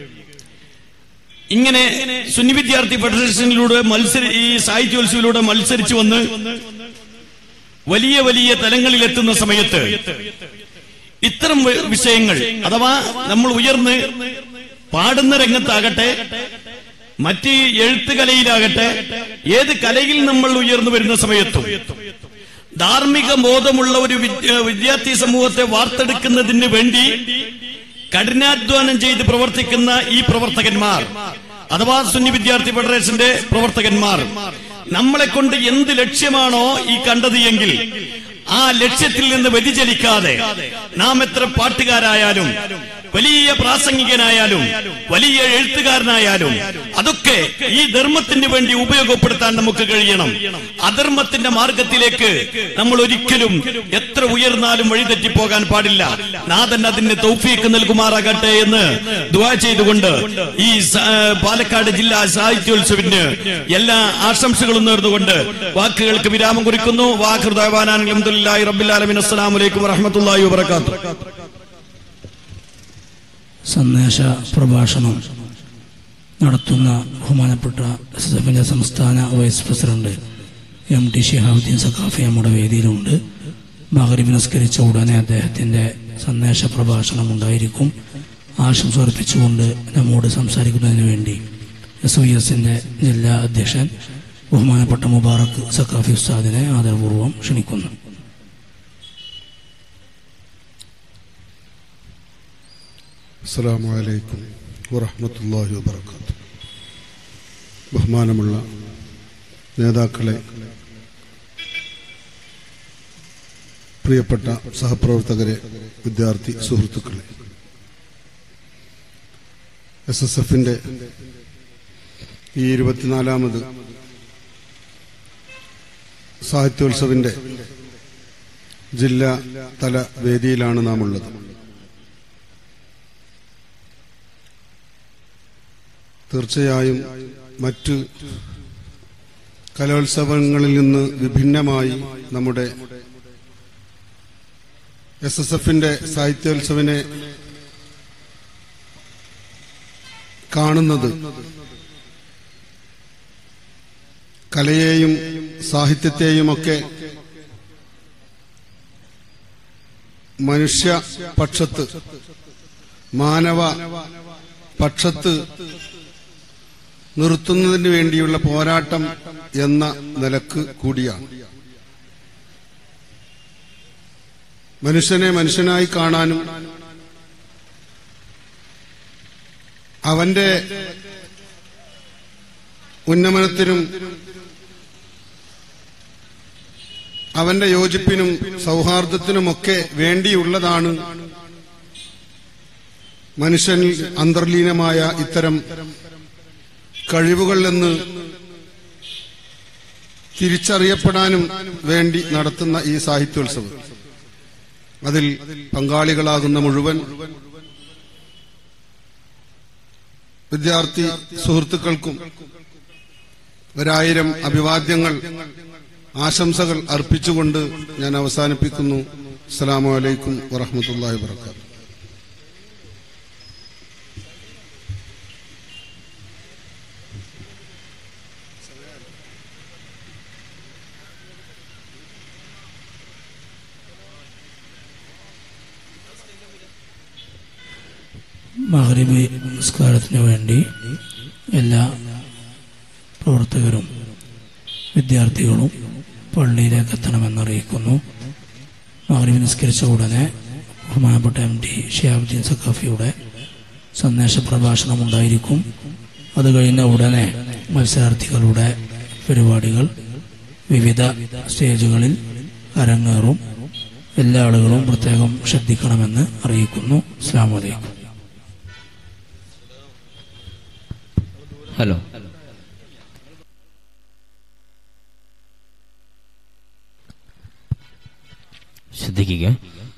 ഇങ്ങനെ സുന്നി വിദ്യാർത്ഥി ഫെഡറേഷനിലൂടെ മത്സര ഈ സാഹിത്യോത്സവിലൂടെ മത്സരിച്ചു വന്ന് വലിയ വലിയ തലങ്ങളിൽ എത്തുന്ന സമയത്ത് ഇത്തരം വ- വിഷയങ്ങൾ അഥവാ നമ്മൾ ഉയർന്ന് പാടുന്ന രംഗത്താകട്ടെ മറ്റ് എഴുത്ത് കലയിലാകട്ടെ ഏത് കലയിൽ നമ്മൾ ഉയർന്നു വരുന്ന സമയത്തും ധാർമ്മിക ബോധമുള്ള ഒരു വിദ്യ- വിദ്യാർത്ഥി സമൂഹത്തെ വാർത്തെടുക്കുന്നതിന് വേണ്ടി കഠിനാധ്വാനം ചെയ്ത് പ്രവർത്തിക്കുന്ന ഈ പ്രവർത്തകന്മാർ അഥവാ സുന്നി വിദ്യാർത്ഥി ഫെഡറേഷന്റെ പ്രവർത്തകന്മാർ നമ്മളെ കൊണ്ട് എന്ത് ലക്ഷ്യമാണോ ഈ കണ്ടത് എങ്കിൽ ആ ലക്ഷ്യത്തിൽ നിന്ന് വ്യതിചലിക്കാതെ നാം എത്ര പാട്ടുകാരായാലും വലിയ പ്രാസംഗികനായാലും വലിയ എഴുത്തുകാരനായാലും അതൊക്കെ ഈ ധർമ്മത്തിന് വേണ്ടി ഉപയോഗപ്പെടുത്താൻ നമുക്ക് കഴിയണം അധർമ്മത്തിന്റെ മാർഗത്തിലേക്ക് നമ്മൾ ഒരിക്കലും എത്ര ഉയർന്നാലും വഴിതെറ്റിപ്പോകാൻ പാടില്ല നാഥൻ അതിന് തൗഫീക്ക് നൽകുമാറാകട്ടെ എന്ന് ദുവാ ചെയ്തുകൊണ്ട് ഈ സ- പാലക്കാട് ജില്ലാ സാഹിത്യോത്സവിന് എല്ലാ ആശംസകളും നേർന്നുകൊണ്ട് വാക്കുകൾക്ക് വിരാമം കുറിക്കുന്നു വാഹൃദാൻ അലഹമുല്ലായി റബ്ബിലാലമിൻ അസ്സലാമലൈക്കും വറഹമത്തല്ലാഹി വബർക്കാത്തു സന്ദേശ പ്രഭാഷണം നടത്തുന്ന ബഹുമാനപ്പെട്ട എസ് എസ് എഫിന്റെ സംസ്ഥാന vice president M T Shihabuddeen Saqafi നമ്മുടെ വേദിയിലുണ്ട് മകരീബ് നിസ്കരിച്ച ഉടനെ അദ്ദേഹത്തിന്റെ സന്ദേശ പ്രഭാഷണം ഉണ്ടായിരിക്കും ആശംസ അർപ്പിച്ചുകൊണ്ട് നമ്മോട് സംസാരിക്കുന്നതിന് വേണ്ടി എസ് ഒ എസിന്റെ ജില്ലാ അധ്യക്ഷൻ ബഹുമാനപ്പെട്ട മുബാറക് സഖാഫി ഉസ്താദിനെ ആദരപൂർവ്വം ക്ഷണിക്കുന്നു അസ്സാം വലൈക്കും വറഹമത്തല്ലാഹി വബർക്കാത്തു ബഹുമാനമുള്ള നേതാക്കളെ പ്രിയപ്പെട്ട സഹപ്രവർത്തകരെ വിദ്യാർത്ഥി സുഹൃത്തുക്കളെ എസ് എസ് എഫിന്റെ ഈ ഇരുപത്തിനാലാമത് സാഹിത്യോത്സവിന്റെ ജില്ലാ തല വേദിയിലാണ് നാം ഉള്ളത് തീർച്ചയായും മറ്റ് കലോത്സവങ്ങളിൽ നിന്ന് വിഭിന്നമായി നമ്മുടെ എസ് എസ് എഫിന്റെ സാഹിത്യോത്സവിനെ കാണുന്നത് കലയെയും സാഹിത്യത്തെയുമൊക്കെ മനുഷ്യ പക്ഷത്ത് മാനവ പക്ഷത്ത് നിർത്തുന്നതിന് വേണ്ടിയുള്ള പോരാട്ടം എന്ന നിലക്ക് കൂടിയാണ് മനുഷ്യനെ മനുഷ്യനായി കാണാനും അവന്റെ ഉന്നമനത്തിനും അവന്റെ യോജിപ്പിനും സൗഹാർദ്ദത്തിനുമൊക്കെ വേണ്ടിയുള്ളതാണ് മനുഷ്യനിൽ അന്തർലീനമായ ഇത്തരം കഴിവുകൾ എന്ന് തിരിച്ചറിയപ്പെടാനും വേണ്ടി നടത്തുന്ന ഈ സാഹിത്യോത്സവം അതിൽ പങ്കാളികളാകുന്ന മുഴുവൻ വിദ്യാർത്ഥി സുഹൃത്തുക്കൾക്കും ഒരായിരം അഭിവാദ്യങ്ങൾ ആശംസകൾ അർപ്പിച്ചുകൊണ്ട് ഞാൻ അവസാനിപ്പിക്കുന്നു അസ്സലാമു അലൈക്കും വറഹമത്തല്ലാഹി വർക്കാത്തു മഹരിബ് നമസ്കാരത്തിന് വേണ്ടി എല്ലാ പ്രവർത്തകരും വിദ്യാർത്ഥികളും പള്ളിയിലേക്ക് എത്തണമെന്നറിയിക്കുന്നു മഹരിബ് നിസ്കരിച്ച ഉടനെ ബഹുമാനപ്പെട്ട എം ടി ഷിയാബുദ്ദീൻ സഖാഫിയുടെ സന്ദേശ പ്രഭാഷണം ഉണ്ടായിരിക്കും അത് കഴിഞ്ഞ ഉടനെ മത്സരാർത്ഥികളുടെ പരിപാടികൾ വിവിധ സ്റ്റേജുകളിൽ അരങ്ങേറും എല്ലാ ആളുകളും പ്രത്യേകം ശ്രദ്ധിക്കണമെന്ന് അറിയിക്കുന്നു അസ്സാം വലൈക്കും ഹലോ ശ്രദ്ധിക്കുക